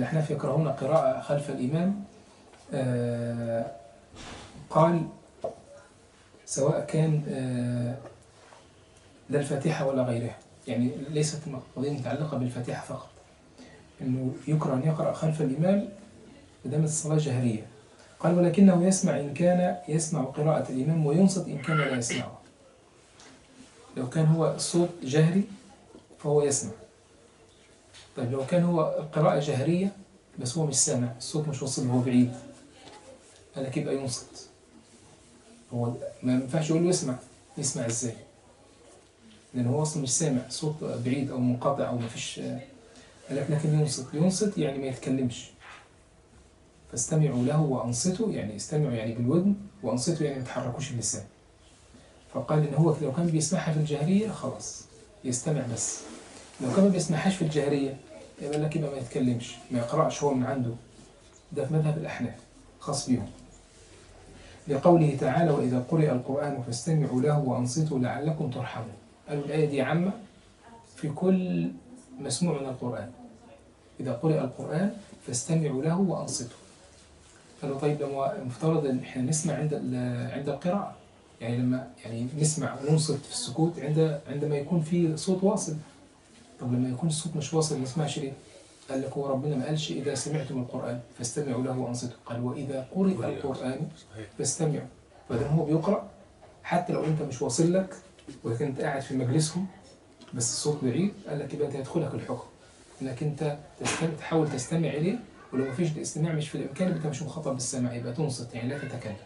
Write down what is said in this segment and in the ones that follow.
الأحناف يكرهون قراءة خلف الإمام آه، قال سواء كان آه، لا الفاتحة ولا غيرها يعني ليست القضية متعلقة بالفاتحة فقط إنه يكره أن يقرأ خلف الإمام بدامت الصلاة جهرية قال ولكنه يسمع إن كان يسمع قراءة الإمام وينصت إن كان لا يسمعه لو كان هو الصوت جهري فهو يسمع طيب لو كان هو القراءة جهرية بس هو مش سامع الصوت مش واصل هو بعيد قال لك يبقى ينصت هو ما ينفعش يقول له اسمع يسمع ازاي لأن هو أصلا مش سامع صوت بعيد أو منقطع أو ما فيش قال لك لكن ينصت ينصت يعني ما يتكلمش فاستمعوا له وأنصتوا يعني استمعوا يعني بالودن وأنصتوا يعني ما تحركوش اللسان فقال إن هو لو كان بيسمعها في الجهرية خلاص يستمع بس لو كان ما بيسمعهاش في الجهرية يبقى لك يبقى ما يتكلمش ما يقرأش هو من عنده ده في مذهب الأحناف خاص بيهم لقوله تعالى وإذا قرئ القرآن فاستمعوا له وأنصتوا لعلكم ترحمون قالوا الآية دي عامة في كل مسموع من القرآن إذا قرئ القرآن فاستمعوا له وأنصتوا قالوا طيب لما مفترض ان احنا نسمع عند ال- عند القراءة يعني لما يعني نسمع وننصت في السكوت عند عندما يكون في صوت واصل طب لما يكون الصوت مش واصل ما نسمعش ليه؟ قال لك هو ربنا ما قالش إذا سمعتم القرآن فاستمعوا له وأنصتوا قال وإذا قرئ القرآن صحيح فاستمعوا فدام هو بيقرأ حتى لو أنت مش واصل لك وكنت قاعد في مجلسهم بس الصوت بعيد قال لك يبقى أنت هيدخلك الحكم إنك أنت تستمع تحاول تستمع إليه ولو مفيش الاستماع مش في الإمكان يبقى أنت مش مخاطب بالسماع يبقى تنصت يعني لا تتكلم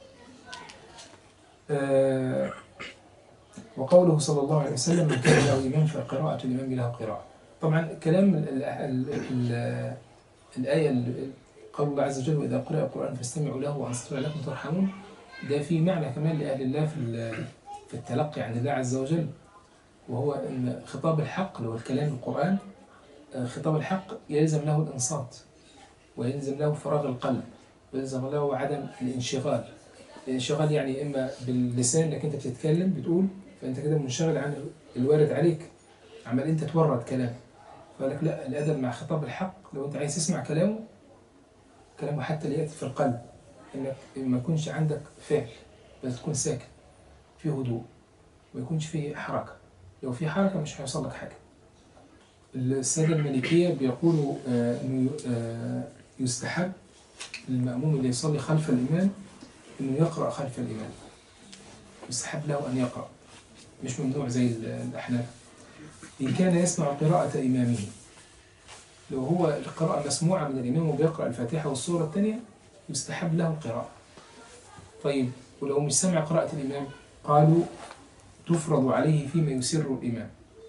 آه وقوله صلى الله عليه وسلم من كان له إمام فقراءة الإمام له قراءة طبعا كلام ال ال ال ال الآية ال- قول الله عز وجل وإذا قرأ القرآن فاستمعوا له وأنصتوا لعلكم ترحمون ده في معنى كمان لأهل الله في ال- في التلقي عن الله عز وجل وهو أن خطاب الحق اللي هو الكلام القرآن آه، خطاب الحق يلزم له الإنصات ويلزم له فراغ القلب ويلزم له عدم الانشغال الانشغال يعني إما باللسان انك أنت بتتكلم بتقول فأنت كده منشغل عن الوارد عليك عمال أنت تورد كلام فقال لك لا الأدب مع خطاب الحق لو أنت عايز تسمع كلامه كلامه حتى اللي يأتي في القلب إنك ما يكونش عندك فعل بس تكون ساكن في هدوء ما يكونش فيه حركة لو في حركة مش هيوصل لك حاجة السادة المالكية بيقولوا آه، إنه آه، يستحب للمأموم اللي يصلي خلف الإمام إنه يقرأ خلف الإمام يستحب له أن يقرأ مش ممنوع زي ال- الأحناف إن كان يسمع قراءة إمامه لو هو القراءة مسموعة من الإمام وبيقرأ الفاتحة والسورة الثانية يستحب له القراءة طيب ولو مش سمع قراءة الإمام قالوا تفرض عليه فيما يسر الإمام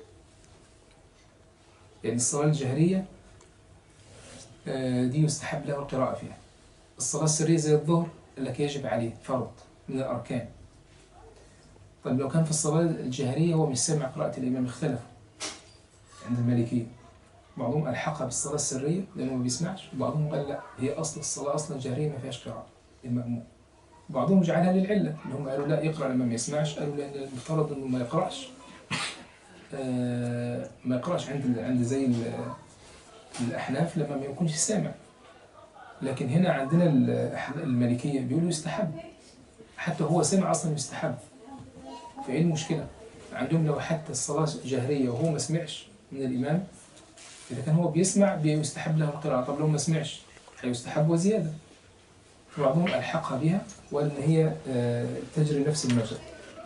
يعني الصلاة الجهرية آه، دي يستحب له القراءة فيها الصلاة السرية زي الظهر قال لك يجب عليه فرض من الأركان طيب لو كان في الصلاة الجهرية هو مش سامع قراءة الإمام اختلفوا عند المالكية بعضهم ألحقها بالصلاة السرية لأنه ما بيسمعش وبعضهم قال لا هي أصل الصلاة أصلا جهرية ما فيهاش قراءة المأموم بعضهم جعلها للعلة اللي هم قالوا لا يقرأ لما ما يسمعش قالوا لأن المفترض إنه ما يقرأش آه، ما يقرأش عند عند زي ال- الأحناف لما ما يكونش سامع لكن هنا عندنا الأح- المالكية بيقولوا يستحب حتى هو سمع أصلا يستحب فإيه المشكلة؟ عندهم لو حتى الصلاة جهرية وهو ما سمعش من الإمام إذا كان هو بيسمع بيستحب له القراءة طب لو ما سمعش هيستحب وزيادة بعضهم ألحقها بها وقال إن هي آه، تجري نفس المجرى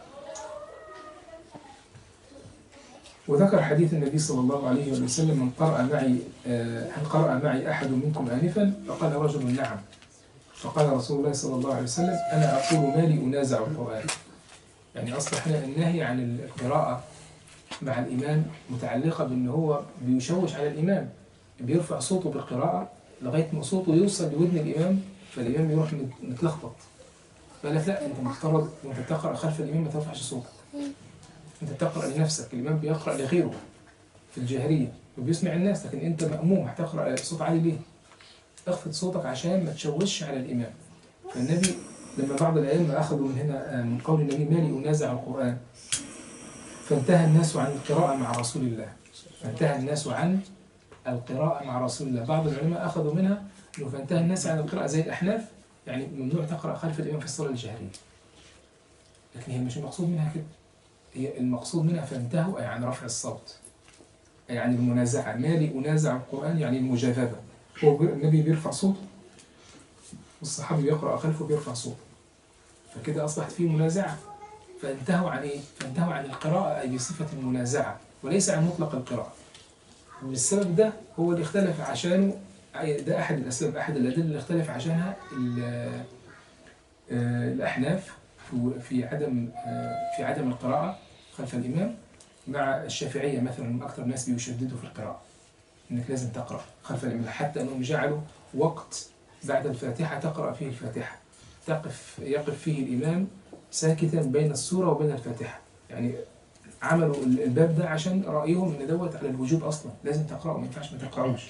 وذكر حديث النبي صلى الله عليه وسلم من قرأ معي آه، هل قرأ معي أحد منكم آنفا فقال رجل نعم فقال رسول الله صلى الله عليه وسلم أنا أقول ما لي أنازع القرآن يعني أصبح هنا النهي عن القراءة مع الإمام متعلقة بأن هو بيشوش على الإمام بيرفع صوته بالقراءة لغاية ما صوته يوصل لودن الإمام فالإمام يروح مت- متلخبط فقال لك لا أنت مفترض وأنت بتقرأ خلف الإمام ما ترفعش صوتك أنت بتقرأ لنفسك الإمام بيقرأ لغيره في الجاهرية وبيسمع الناس لكن أنت مأموم هتقرأ صوت عالي ليه؟ اخفض صوتك عشان ما تشوشش على الإمام فالنبي لما بعض الأئمة أخذوا من هنا آه، من قول النبي مالي أنازع القرآن فانتهى الناس عن القراءة مع رسول الله فانتهى الناس عن القراءة مع رسول الله بعض العلماء أخذوا منها أنه فانتهى الناس عن القراءة زي الأحناف يعني ممنوع تقرأ خلف الإمام في الصلاة الجهرية لكن هي مش المقصود منها كده هي المقصود منها فانتهوا أي عن رفع الصوت أي عن المنازعة مالي أنازع القرآن يعني المجاذبة هو بي- النبي بيرفع صوته والصحابي بيقرأ خلفه بيرفع صوته فكده أصبحت فيه منازعة فانتهوا عن إيه؟ فانتهوا عن القراءة أي بصفة المنازعة وليس عن مطلق القراءة والسبب ده هو اللي اختلف عشانه أي- ده أحد الأسباب أحد الأدلة اللي اختلف عشانها ال- آه، الأحناف في- في عدم آه، في عدم القراءة خلف الإمام مع الشافعية مثلا هم أكثر ناس بيشددوا في القراءة إنك لازم تقرأ خلف الإمام حتى أنهم جعلوا وقت بعد الفاتحة تقرأ فيه الفاتحة تقف يقف فيه الإمام ساكتا بين السورة وبين الفاتحة يعني عملوا ال- الباب ده عشان رأيهم إن دوت على الوجوب أصلا لازم تقرأه ما ينفعش ما تقرأوش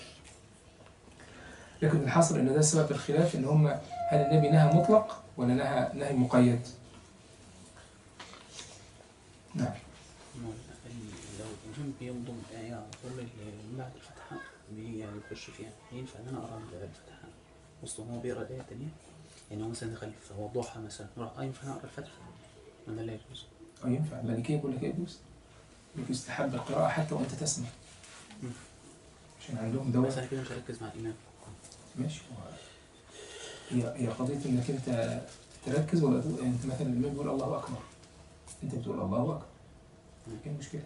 لكن الحاصل إن ده سبب الخلاف إن هم هل النبي نهى مطلق ولا نهى نهي مقيد؟ نعم لو الإمام بينضم آية على طول اللي بعد الفتحة بي- يعني بيخش فيها ينفع إن أنا أقرأ الفتحة وسط ما هو بيقرأ الآية التانية يعني هو مثلا دخل في وضوحها مثلا آه ينفع أنا أقرأ الفتحة ولا لا يجوز؟ أو ينفع الملكية يقول لك يجوز يجوز يستحب القراءة حتى وأنت تسمع مم. عشان عندهم دوت بس أنا كده مش هركز مع الإمام ماشي هي هي قضية إنك أنت تركز ولا تقول يعني أنت مثلا الإمام بيقول الله أكبر أنت بتقول الله أكبر إيه المشكلة؟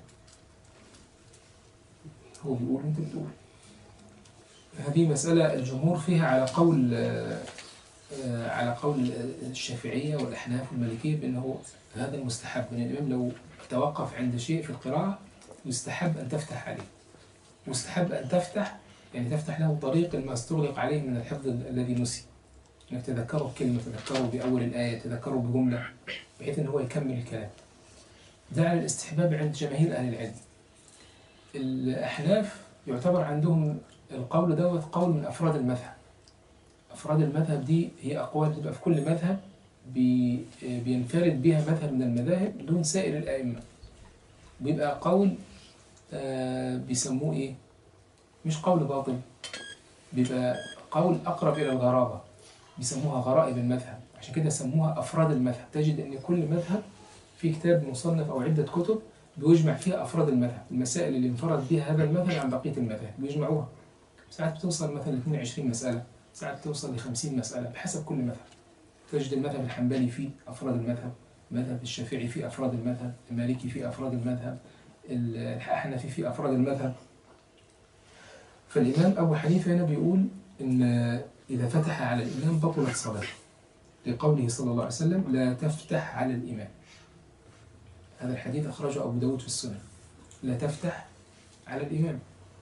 هو بيقول وأنت بتقول هذه مسألة الجمهور فيها على قول آه، آه، على قول الشافعية والأحناف والمالكية بأنه هذا المستحب أن الإمام لو توقف عند شيء في القراءة يستحب أن تفتح عليه مستحب أن تفتح يعني تفتح له طريق ما استغلق عليه من الحفظ ال- الذي نسي انك تذكره بكلمه تذكره باول الايه تذكره بجمله بحيث ان هو يكمل الكلام ده على الاستحباب عند جماهير اهل العلم الاحناف يعتبر عندهم القول دوت قول من افراد المذهب افراد المذهب دي هي اقوال بتبقى في كل مذهب بي بينفرد بها مذهب من المذاهب دون سائر الائمه بيبقى قول آه بيسموه ايه مش قول باطل بيبقى قول أقرب إلى الغرابة بيسموها غرائب المذهب عشان كده سموها أفراد المذهب تجد أن كل مذهب في كتاب مصنف أو عدة كتب بيجمع فيها أفراد المذهب المسائل اللي انفرد بها هذا المذهب عن بقية المذاهب بيجمعوها ساعات بتوصل مثلا ل 22 مسألة ساعات بتوصل ل 50 مسألة بحسب كل مذهب تجد المذهب الحنبلي فيه أفراد المذهب المذهب الشافعي فيه أفراد المذهب المالكي فيه أفراد المذهب الحنفي فيه أفراد المذهب فالإمام أبو حنيفة هنا بيقول إن إذا فتح على الإمام بطلت صلاته لقوله صلى الله عليه وسلم لا تفتح على الإمام هذا الحديث أخرجه أبو داود في السنة لا تفتح على الإمام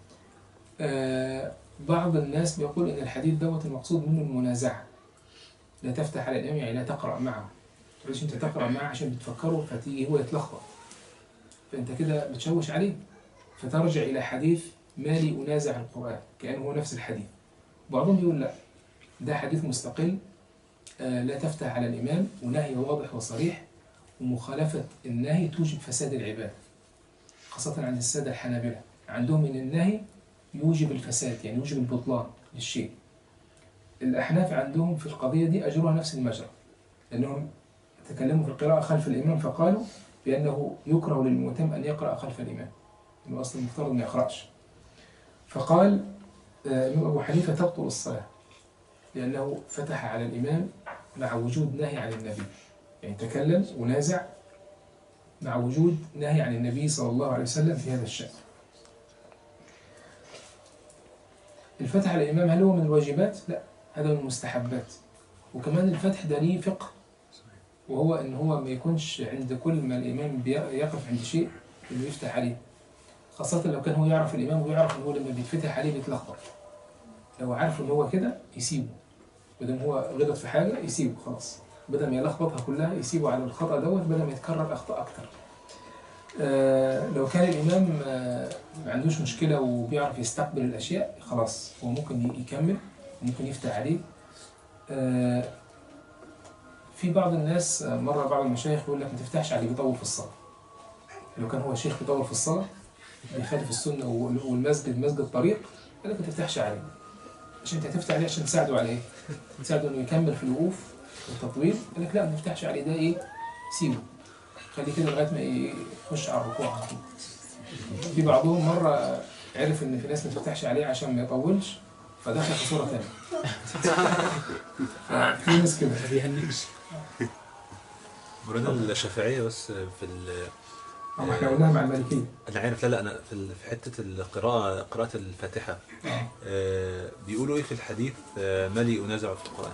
آه بعض الناس بيقول إن الحديث دوت المقصود منه المنازعة لا تفتح على الإمام يعني لا تقرأ معه تقولش أنت تقرأ معه عشان بتفكره فتيجي هو يتلخبط فأنت كده بتشوش عليه فترجع إلى حديث مالي أنازع القرآن كأنه هو نفس الحديث بعضهم يقول لا ده حديث مستقل آه لا تفتح على الإمام ونهي واضح وصريح ومخالفة النهي توجب فساد العبادة خاصة عند السادة الحنابلة عندهم إن النهي يوجب الفساد يعني يوجب البطلان للشيء الأحناف عندهم في القضية دي أجروها نفس المجرى لأنهم تكلموا في القراءة خلف الإمام فقالوا بأنه يكره للمتم أن يقرأ خلف الإمام إنه أصلا المفترض ما يقرأش فقال الإمام أبو حنيفة تبطل الصلاة لأنه فتح على الإمام مع وجود نهي عن النبي يعني تكلم ونازع مع وجود نهي عن النبي صلى الله عليه وسلم في هذا الشأن الفتح على الإمام هل هو من الواجبات؟ لا هذا من المستحبات وكمان الفتح ده ليه فقه وهو ان هو ما يكونش عند كل ما الامام يقف عند شيء انه يفتح عليه خاصة لو كان هو يعرف الامام ويعرف ان هو لما بيتفتح عليه بيتلخبط لو عارف ان هو كده يسيبه بدل هو غلط في حاجة يسيبه خلاص بدل ما يلخبطها كلها يسيبه على الخطأ دوت بدل ما يتكرر أخطاء أكتر آه لو كان الإمام آه ما عندوش مشكلة وبيعرف يستقبل الأشياء خلاص هو ممكن يكمل ممكن يفتح عليه آه في بعض الناس مرة بعض المشايخ يقول لك ما تفتحش عليه بيطول في الصلاة لو كان هو شيخ بيطول في الصلاة بيخالف السنة والمسجد مسجد طريق قال لك ما تفتحش عليه عشان انت هتفتح عليه عشان تساعده على ايه؟ تساعده انه يكمل في الوقوف والتطويل قال لك لا ما تفتحش عليه ده ايه؟ سيبه خليه كده لغايه ما يخش على الركوع على طول في بعضهم مره عرف ان في ناس ما تفتحش عليه عشان ما يطولش فدخل في صوره ثانيه في ناس كده ما بيهنكش مولانا الشافعية بس في ال أما احنا قلناها مع المالكيه انا عارف لا لا انا في ال- في حته القراءه قراءه الفاتحه آه. آه، بيقولوا ايه في الحديث آه، مالي انازع في القران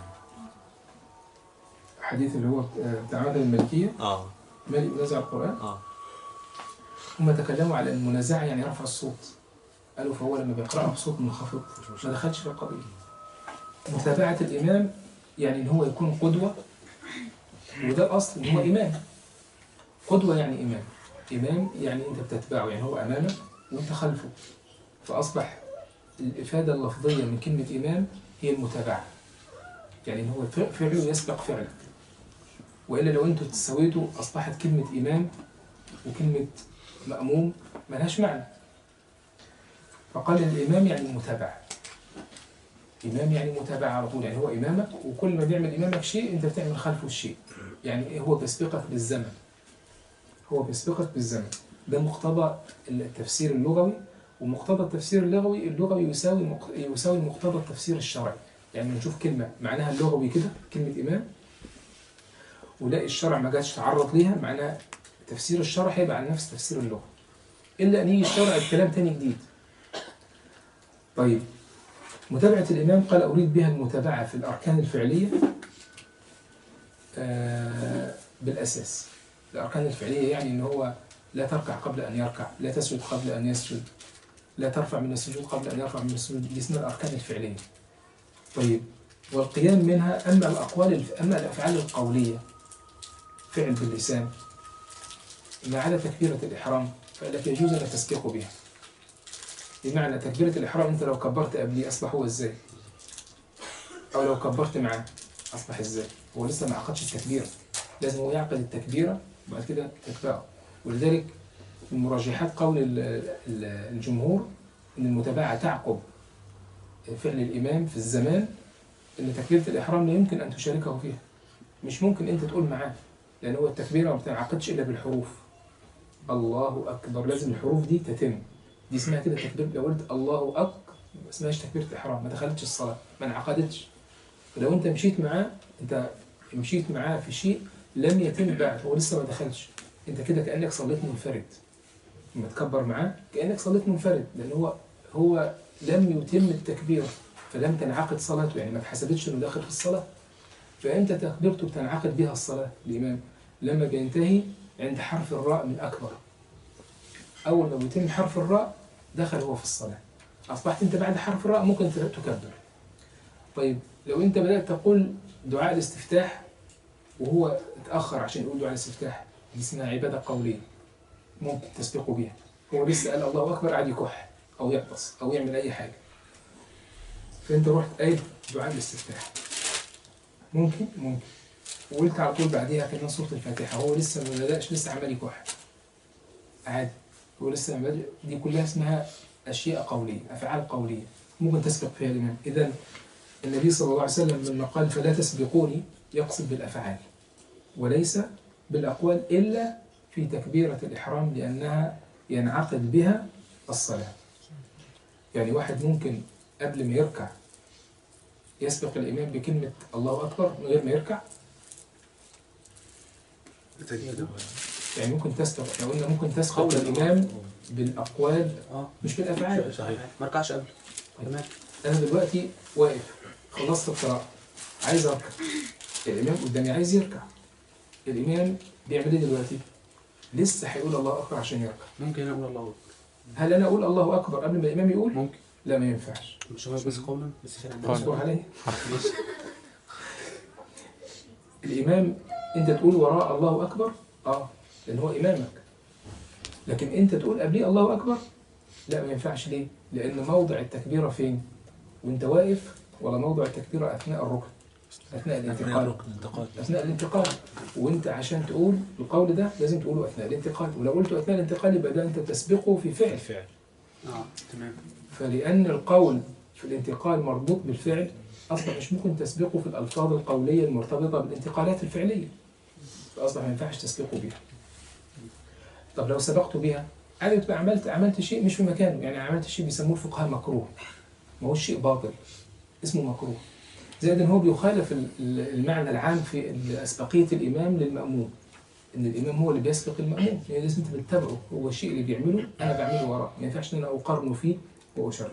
الحديث اللي هو بتاع مذهب المالكيه اه مالي نزع القران اه هم تكلموا على المنازعه يعني رفع الصوت قالوا فهو لما بيقرأها بصوت منخفض ما دخلش في القضيه متابعه الامام يعني ان هو يكون قدوه وده الاصل ان هو امام قدوه يعني امام امام يعني انت بتتبعه يعني هو امامك وانت خلفه فاصبح الافاده اللفظيه من كلمه امام هي المتابعه يعني ان هو ف- فعله يسبق فعلك والا لو انتوا تسويتوا اصبحت كلمه امام وكلمه ماموم ملهاش معنى فقال الامام يعني المتابعه امام يعني متابعه على طول يعني هو امامك وكل ما بيعمل امامك شيء انت بتعمل خلفه الشيء يعني إيه هو بيسبقك بالزمن هو بيسبقك بالزمن ده مقتضى التفسير اللغوي ومقتضى التفسير اللغوي اللغوي يساوي مق- يساوي مقتضى التفسير الشرعي يعني نشوف كلمة معناها اللغوي كده كلمة إمام ولاقي الشرع ما جاش تعرض ليها معناها تفسير الشرع هيبقى على نفس تفسير اللغة إلا أن يجي الشرع بكلام تاني جديد طيب متابعة الإمام قال أريد بها المتابعة في الأركان الفعلية آه، بالأساس الأركان الفعلية يعني إن هو لا تركع قبل أن يركع لا تسجد قبل أن يسجد لا ترفع من السجود قبل أن يرفع من السجود دي اسمها الأركان الفعلية طيب والقيام منها أما الأقوال الف... أما الأفعال القولية فعل باللسان ما عدا تكبيرة الإحرام فلك يجوز أن تسبق بها بمعنى تكبيرة الإحرام أنت لو كبرت قبلي أصبح هو إزاي أو لو كبرت معاه أصبح إزاي هو لسه ما عقدش التكبيرة لازم هو يعقد التكبيرة وبعد كده تتبعه ولذلك من مرجحات قول ال- ال- الجمهور أن المتابعة تعقب فعل الإمام في الزمان أن تكبيرة الإحرام لا يمكن أن تشاركه فيها مش ممكن أنت تقول معاه لأن هو التكبيرة ما بتنعقدش إلا بالحروف الله أكبر لازم الحروف دي تتم دي اسمها كده تكبير لو قلت الله أكبر ما اسمهاش تكبيرة إحرام ما دخلتش الصلاة ما انعقدتش فلو أنت مشيت معاه أنت مشيت معاه في شيء لم يتم بعد هو لسه ما دخلش أنت كده كأنك صليت منفرد لما تكبر معاه كأنك صليت منفرد لأن هو هو لم يتم التكبير فلم تنعقد صلاته يعني ما اتحسبتش انه داخل في الصلاه فامتى تكبيرته بتنعقد بها الصلاه الامام لما بينتهي عند حرف الراء من اكبر اول ما بيتم حرف الراء دخل هو في الصلاه اصبحت انت بعد حرف الراء ممكن تكبر طيب لو انت بدات تقول دعاء الاستفتاح وهو اتاخر عشان يقول دعاء الاستفتاح دي اسمها عباده قوليه ممكن تسبقه بيها هو لسه قال الله اكبر قاعد يكح او يعطس او يعمل اي حاجه فانت رحت قايل دعاء الاستفتاح ممكن ممكن وقلت على طول بعديها كمان سوره الفاتحه هو لسه ما بداش لسه عمال يكح عادي هو لسه ما بدأ دي كلها اسمها اشياء قوليه افعال قوليه ممكن تسبق فيها الامام اذا النبي صلى الله عليه وسلم لما قال فلا تسبقوني يقصد بالافعال وليس بالاقوال الا في تكبيره الاحرام لانها ينعقد بها الصلاه يعني واحد ممكن قبل ما يركع يسبق الإمام بكلمة الله أكبر من غير ما يركع يعني ممكن تسبق لو قلنا ممكن تسبق قول الإمام بالأقوال اه مش بالأفعال صحيح ما ركعش قبل تمام أنا دلوقتي واقف خلصت القراءة عايز أركع الإمام قدامي عايز يركع الإمام بيعمل إيه دلوقتي؟ لسه هيقول الله أكبر عشان يركع ممكن انا اقول الله اكبر هل أنا أقول الله أكبر قبل ما الإمام يقول؟ ممكن لا ما ينفعش مش هو بس قولا بس فعلا اصبر عليه الإمام أنت تقول وراء الله أكبر آه لأن هو إمامك لكن أنت تقول قبليه الله أكبر لا ما ينفعش ليه؟ لأن موضع التكبيرة فين؟ وأنت واقف ولا موضع التكبيرة أثناء الركن أثناء الانتقال الانتقال أثناء الانتقال وأنت عشان تقول القول ده لازم تقوله أثناء الانتقال ولو قلته أثناء الانتقال يبقى ده أنت تسبقه في فعل الفعل اه تمام فلأن القول في الانتقال مربوط بالفعل أصبح مش ممكن تسبقه في الألفاظ القولية المرتبطة بالانتقالات الفعلية فأصبح ما ينفعش تسبقه بها طب لو سبقت بها عادي تبقى عملت عملت شيء مش في مكانه يعني عملت شيء بيسموه الفقهاء مكروه ما هوش شيء باطل اسمه مكروه زائد ان هو بيخالف ال- ال- المعنى العام في ال- أسبقية الإمام للمأموم إن الإمام هو اللي بيسبق المأموم يعني لازم أنت بتتبعه هو الشيء اللي بيعمله أنا بعمله وراه ما ينفعش إن أنا أقارنه فيه وأشرحه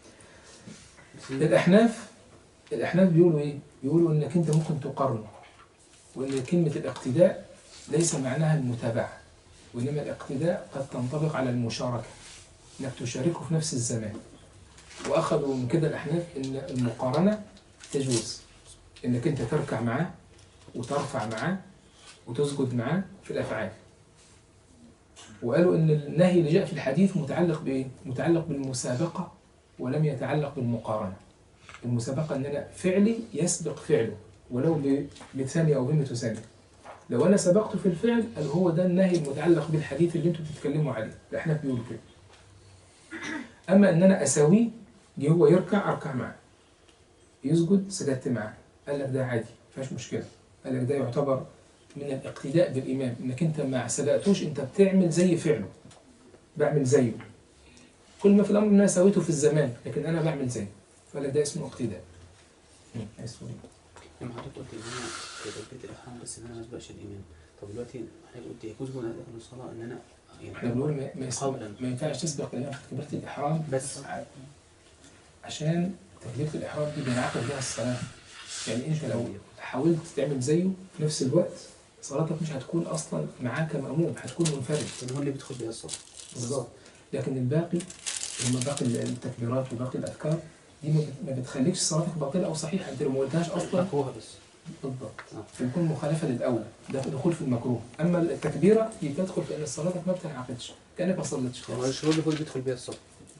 الأحناف الأحناف بيقولوا إيه؟ بيقولوا إنك أنت ممكن تقارنه وإن كلمة الاقتداء ليس معناها المتابعة وإنما الاقتداء قد تنطبق على المشاركة إنك تشاركه في نفس الزمان وأخذوا من كده الأحناف إن المقارنة تجوز إنك أنت تركع معاه وترفع معاه وتسجد معاه في الأفعال وقالوا إن النهي اللي جاء في الحديث متعلق بإيه؟ متعلق بالمسابقة ولم يتعلق بالمقارنة المسابقة إن أنا فعلي يسبق فعله ولو ب- بثانية أو بمئة ثانية لو أنا سبقته في الفعل قال هو ده النهي المتعلق بالحديث اللي أنتم بتتكلموا عليه الأحناف بيقولوا كده أما إن أنا أساويه جه هو يركع أركع معاه يسجد سجدت معاه قال لك ده عادي مفيهاش مشكلة قال لك ده يعتبر من الاقتداء بالإمام إنك أنت ما سبقتوش أنت بتعمل زي فعله بعمل زيه كل ما في الأمر إن أنا سويته في الزمان لكن أنا بعمل زيه فقال لك ده اسمه اقتداء مم، عايز تقول إيه؟ لما حضرتك قلت ان انا في تكبيره الاحرام بس ان انا ما اسبقش الامام طب دلوقتي حضرتك قلت يجوز وانا داخل الصلاه ان انا احنا يعني بنقول ما, ما, يسبق- قبلا. ما ينفعش تسبق الإمام في تكبيرة الإحرام بس ع- عشان تكبيرة الإحرام دي بينعقد بها الصلاة يعني أنت لو حاولت تعمل زيه في نفس الوقت صلاتك مش هتكون أصلا معاك مأموم هتكون منفرد لان هو اللي بيدخل بيها الصلاه بالظبط لكن الباقي هم باقي التكبيرات وباقي الأذكار دي ما بت- ما بتخليكش صلاتك باطلة أو صحيحة أنت لو ما قلتهاش أصلا مكروهه بس بالضبط آه. فيكون مخالفة للأولى ده دخول في المكروه أما التكبيرة دي تدخل في أن صلاتك ما بتنعقدش كأنك ما صليتش يعني هو خالص الشروط اللي هو اللي بيدخل بيها الصلاه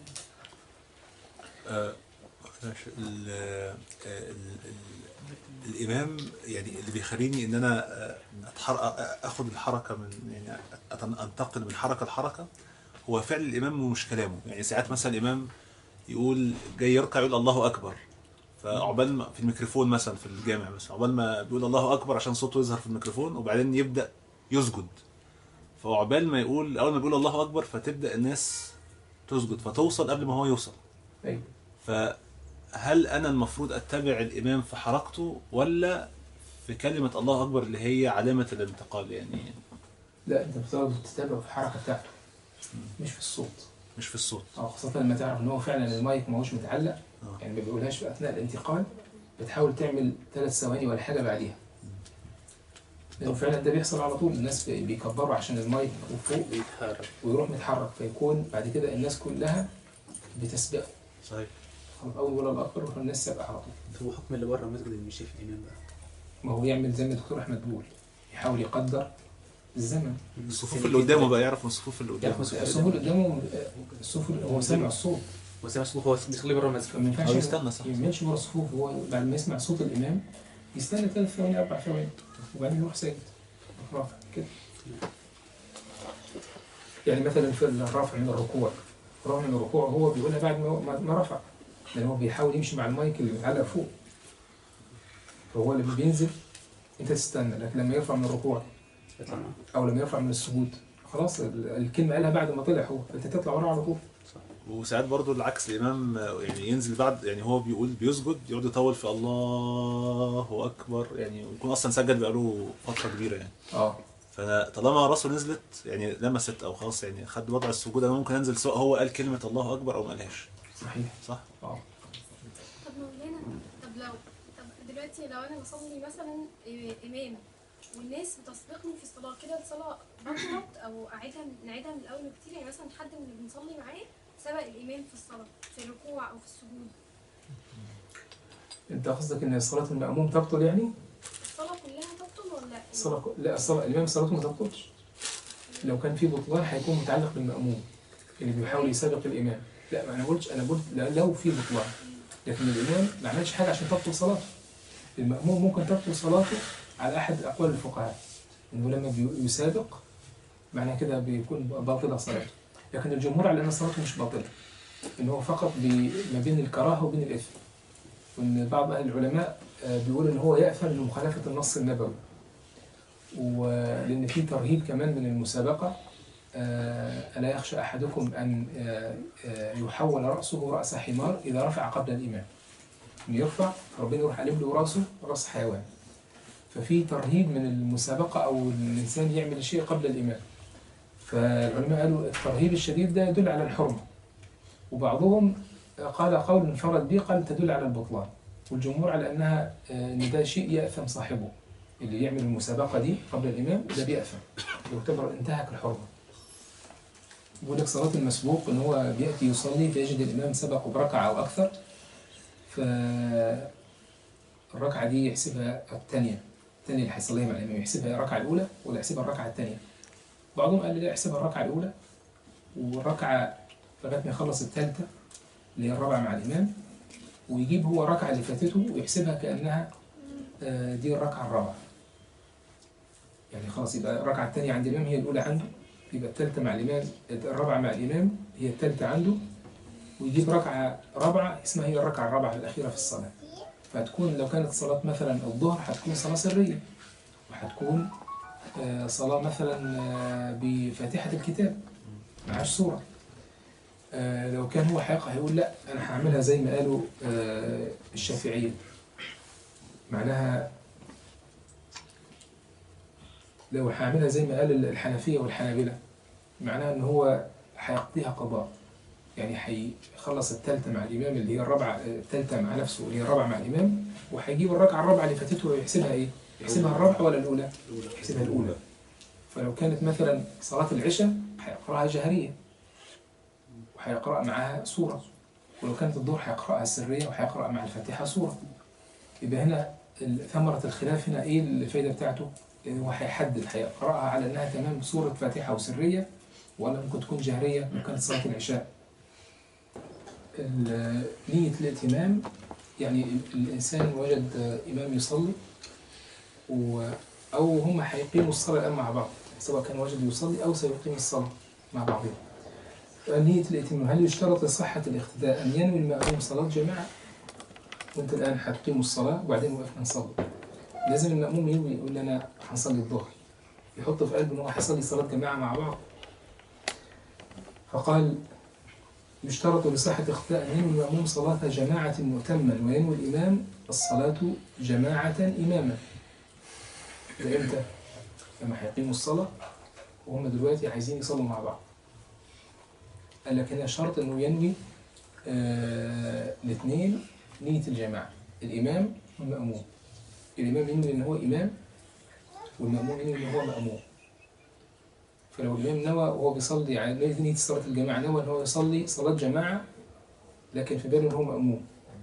آه، ماشي. ال- آه، ال- ال- الامام يعني اللي بيخليني ان انا آه، اتحرك اخد الحركه من يعني أتن- انتقل من حركه لحركه هو فعل الامام ومش كلامه يعني ساعات مثلا الامام يقول جاي يركع يقول الله اكبر فعقبال ما في الميكروفون مثلا في الجامع مثلا عقبال ما بيقول الله اكبر عشان صوته يظهر في الميكروفون وبعدين يبدا يسجد فعقبال ما يقول اول ما بيقول الله اكبر فتبدا الناس تسجد فتوصل قبل ما هو يوصل أيوة. فهل انا المفروض اتبع الامام في حركته ولا في كلمه الله اكبر اللي هي علامه الانتقال يعني لا أنت بتقعد تتابع في الحركة بتاعته مش في الصوت مش في الصوت أو خاصة لما تعرف إن هو فعلا المايك ما هوش متعلق آه. يعني ما بيقولهاش في أثناء الانتقال بتحاول تعمل ثلاث ثواني ولا حاجة بعديها لأنه فعلا ده بيحصل على طول الناس بي- بيكبروا عشان المايك فوق بيتحرك ويروح متحرك فيكون بعد كده الناس كلها بتسبقه صحيح خلاص أول ولا الأكبر يروح الناس سابقة على طول هو حكم اللي بره المسجد اللي مش شايف الامام بقى ما هو يعمل زي ما الدكتور أحمد بيقول يحاول يقدر الزمن الصفوف اللي قدامه بقى يعرف من الصفوف اللي قدامه يعرف من الصفوف اللي قدامه الصفوف اللي- هو سامع الصوت هو سامع صوته هو بيصلي بره المسجد فما ينفعش أو يستنى صح ما يعملش ورا الصفوف هو بعد ما يسمع صوت الإمام يستنى ثلاث ثواني أربع ثواني وبعدين يروح ساجد رافع كده يعني مثلا في الرفع من الركوع الرفع من الركوع هو بيقولها بعد ما ما- ما رفع لأن هو بيحاول يمشي مع المايك اللي متعلق فوق فهو لما بينزل أنت تستنى لكن لما يرفع من الركوع يطلع معاه أو لما يرفع من السجود خلاص ال- الكلمة قالها بعد ما طلع هو فأنت تطلع وراه على طول صح وساعات برضو العكس الامام يعني ينزل بعد يعني هو بيقول بيسجد يقعد يطول في الله اكبر يعني ويكون اصلا سجد بقاله فتره كبيره يعني اه فطالما راسه نزلت يعني لمست او خلاص يعني خد وضع السجود انا ممكن انزل سواء هو قال كلمه الله اكبر او ما قالهاش صحيح صح؟ اه طب مولانا طب لو طب دلوقتي لو انا بصلي مثلا إيه، امام والناس بتسبقني في الصلاه كده الصلاه بطلت او اعيدها نعيدها من الاول كتير يعني مثلا حد من اللي بنصلي معاه سبق الامام في الصلاه في الركوع او في السجود انت قصدك ان صلاة المأموم تبطل يعني؟ الصلاه كلها تبطل ولا إيه؟ الصلاة لا الصلاة الإمام صلاته ما تبطلش لو كان في بطلان هيكون متعلق بالمأموم اللي بيحاول يسابق الإمام لا ما أنا قلتش أنا قلت لا- لو في بطلان لكن الإمام ما عملش حاجة عشان تبطل صلاته المأموم ممكن تبطل صلاته على أحد أقوال الفقهاء إنه لما بي- يسابق معنى كده بيكون باطلة صلاته لكن الجمهور على أن صلاته مش باطلة ان هو فقط بي- ما بين الكراهه وبين الاثم وان بعض اهل العلماء آه، بيقول ان هو يأثم لمخالفه النص النبوي ولان في ترهيب كمان من المسابقه آه، الا يخشى احدكم ان آه، آه، يحول راسه راس حمار اذا رفع قبل الامام ان يرفع ربنا يروح قلب له راسه راس حيوان ففي ترهيب من المسابقه او الانسان يعمل الشيء قبل الامام فالعلماء قالوا الترهيب الشديد ده يدل على الحرمه وبعضهم قال قول انفرد به قال تدل على البطلان والجمهور على انها آه، ان ده شيء ياثم صاحبه اللي يعمل المسابقه دي قبل الامام ده بياثم يعتبر انتهك الحرمه بيقول لك صلاه المسبوق ان هو بياتي يصلي فيجد الامام سبقه بركعه او اكثر ف الركعه دي يحسبها الثانيه الثانيه اللي هيصليها مع الامام يحسبها الركعه الاولى ولا يحسبها الركعه الثانيه بعضهم قال لي لا يحسبها الركعه الاولى والركعه لغايه ما يخلص الثالثه اللي هي الرابعه مع الامام ويجيب هو الركعه اللي فاتته ويحسبها كانها آه، دي الركعه الرابعه يعني خلاص يبقى الركعه الثانيه عند الامام هي الاولى عنده يبقى الثالثه مع الامام الرابعه مع الامام هي الثالثه عنده ويجيب ركعه رابعه اسمها هي الركعه الرابعه الاخيره في الصلاه فهتكون لو كانت صلاه مثلا الظهر هتكون صلاه سريه وهتكون آه، صلاه مثلا آه، بفاتحه الكتاب معاش سوره آه، لو كان هو حقيقة هيقول لا أنا هعملها زي ما قالوا آه، الشافعية معناها لو هعملها زي ما قال الحنفية والحنابلة معناها إن هو هيقضيها قضاء يعني هيخلص الثالثة مع الإمام اللي هي الرابعة آه، الثالثة مع نفسه اللي هي الرابعة مع الإمام وهيجيب الركعة الرابعة اللي فاتته ويحسبها إيه؟ يحسبها الرابعة ولا الأولى؟ يحسبها الأولى فلو كانت مثلا صلاة العشاء هيقرأها جهرية وهيقرأ معاها سورة ولو كانت الظهر هيقرأها سرية وهيقرأ مع الفاتحة سورة يبقى هنا ال- ثمرة الخلاف هنا إيه الفايدة بتاعته؟ إن هو هيحدد هيقرأها على إنها تمام سورة فاتحة وسرية ولا ممكن تكون جهرية لو كانت صلاة العشاء ال- نية الائتمام يعني ال- الإنسان وجد آه، إمام يصلي و أو هم هيقيموا الصلاة الآن مع بعض سواء كان وجد يصلي أو سيقيم الصلاة مع بعضهم نية الائتمام هل يشترط لصحة الاقتداء أن ينوي المأموم صلاة جماعة؟ وأنت الآن هتقيم الصلاة وبعدين وقفنا نصلي. لازم المأموم ينوي يقول لي أنا هنصلي الظهر. يحط في قلبه إن هو هيصلي صلاة جماعة مع بعض. فقال يشترط لصحة الاقتداء أن ينوي المأموم صلاة جماعة مؤتما وينوي الإمام الصلاة جماعة إماما. ده إمتى؟ لما هيقيموا الصلاة وهم دلوقتي عايزين يصلوا مع بعض. قال لك هنا شرط انه ينوي آه الاثنين نية الجماعة الإمام والمأموم الإمام ينوي إن هو إمام والمأموم ينوي إن هو مأموم فلو الإمام نوى وهو بيصلي على نية صلاة الجماعة نوى إن هو يصلي صلاة جماعة لكن في باله إن هو مأموم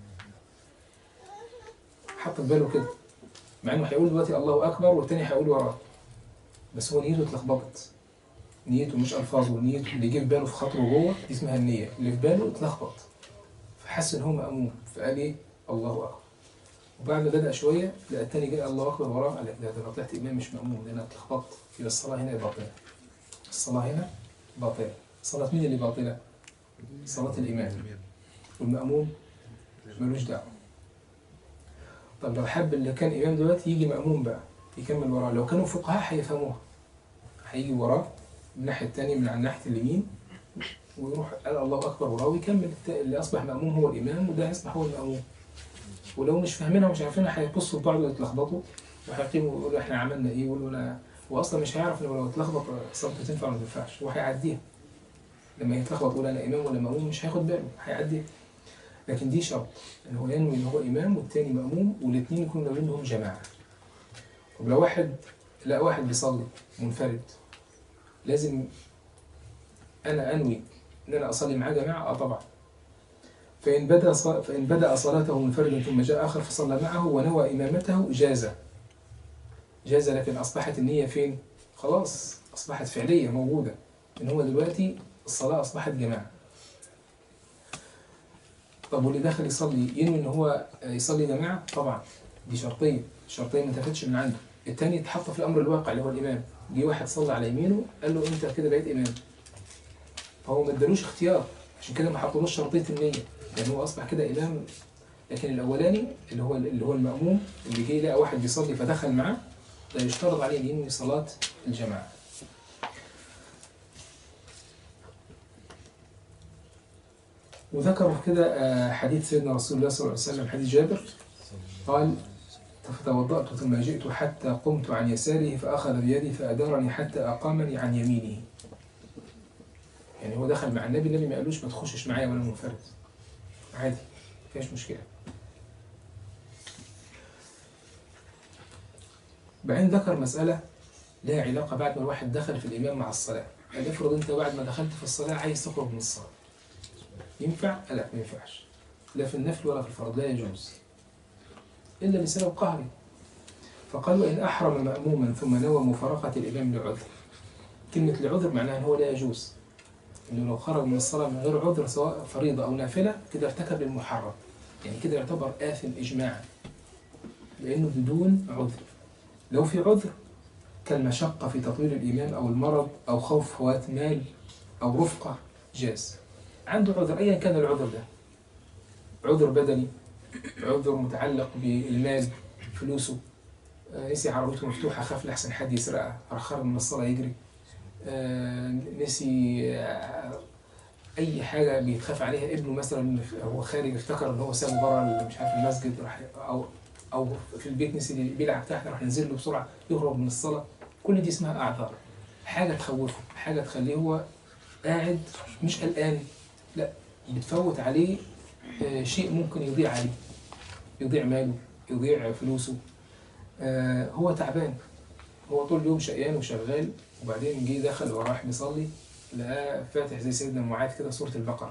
حط في باله كده مع إنه هيقول دلوقتي الله أكبر والتاني هيقول وراه بس هو نيته اتلخبطت نيته مش الفاظه نيته اللي جه في باله في خاطره جوه دي اسمها النيه اللي في باله اتلخبط فحس ان هو مأموم فقال ايه الله اكبر وبعد ما بدا شويه لقى التاني جه الله اكبر وراه قال لك ده ده انا طلعت امام مش مأموم ده انا اتلخبطت يبقى الصلاه هنا باطله الصلاه هنا باطله صلاه مين اللي باطله؟ صلاه الامام والمأموم ملوش دعوه طب لو حب اللي كان امام دلوقتي يجي مأموم بقى يكمل وراه لو كانوا فقهاء هيفهموها هيجي وراه من الناحية التانية من على ناحية اليمين ويروح قال الله أكبر وراه ويكمل الت- اللي أصبح مأموم هو الإمام وده يصبح هو المأموم ولو مش فاهمينها ومش عارفينها هيبصوا لبعض ويتلخبطوا وهيقيموا ويقولوا إحنا عملنا إيه ويقولوا أنا وأصلا مش هيعرف إنه لو اتلخبط صلاته تنفع ولا ما تنفعش هو هيعديها لما يتلخبط يقول أنا إمام ولا مأموم مش هياخد باله هيعديها لكن دي شرط إن هو ينوي إن هو إمام والتاني مأموم والاتنين يكونوا ناويين إنهم جماعة طب لو واحد لا واحد بيصلي منفرد لازم انا انوي ان انا اصلي معاه جماعه اه طبعا فان بدا ص- فان بدا صلاته منفردا ثم جاء اخر فصلى معه ونوى امامته جاز جاز لكن اصبحت النيه فين خلاص اصبحت فعليه موجوده ان هو دلوقتي الصلاه اصبحت جماعه طب واللي داخل يصلي ينوي ان هو يصلي جماعه طبعا دي شرطيه شرطيه ما انتفتش من عنده التاني اتحط في الامر الواقع اللي هو الامام جه واحد صلى على يمينه قال له انت كده بقيت امام فهو ما ادالوش اختيار عشان كده ما حطولوش شرطيه النيه لان هو اصبح كده امام لكن الاولاني اللي هو اللي هو الماموم اللي جه لقى واحد بيصلي فدخل معاه ده يشترط عليه ان ينوي صلاه الجماعه وذكروا كده آه، حديث سيدنا رسول الله صلى الله عليه وسلم حديث جابر قال فتوضأت ثم جئت حتى قمت عن يساره فأخذ بيدي فأدارني حتى أقامني عن يمينه يعني هو دخل مع النبي النبي ما قالوش ما تخشش معايا ولا منفرد عادي مفيش مشكلة بعدين ذكر مسألة لها علاقة بعد ما الواحد دخل في الإمام مع الصلاة قال افرض أنت بعد ما دخلت في الصلاة عايز تخرج من الصلاة ينفع؟ لا ما ينفعش لا في النفل ولا في الفرض لا يجوز إلا لسبب قهري فقال وإن أحرم مأموما ثم نوى مفارقة الإمام لعذر كلمة لعذر معناها أن هو لا يجوز إنه لو خرج من الصلاة من غير عذر سواء فريضة أو نافلة كده ارتكب المحرم يعني كده يعتبر آثم إجماعا لأنه بدون عذر لو في عذر كالمشقة في تطويل الإمام أو المرض أو خوف فوات مال أو رفقة جاز عنده عذر أيا كان العذر ده عذر بدني عذر متعلق بالمال فلوسه آه، نسي عربيته مفتوحة خاف لحسن حد يسرقها راح خرج من الصلاة يجري آه، نسي آه، أي حاجة بيتخاف عليها ابنه مثلا هو خارج افتكر إن هو سابه بره مش عارف المسجد راح أو أو في البيت نسي بيلعب تحت راح ينزل له بسرعة يهرب من الصلاة كل دي اسمها أعذار حاجة تخوفه حاجة تخليه هو قاعد مش قلقان لا بتفوت عليه آه، شيء ممكن يضيع عليه يضيع ماله يضيع فلوسه آه، هو تعبان هو طول اليوم شقيان وشغال وبعدين جه دخل وراح بيصلي لقاه فاتح زي سيدنا معاذ كده سورة البقرة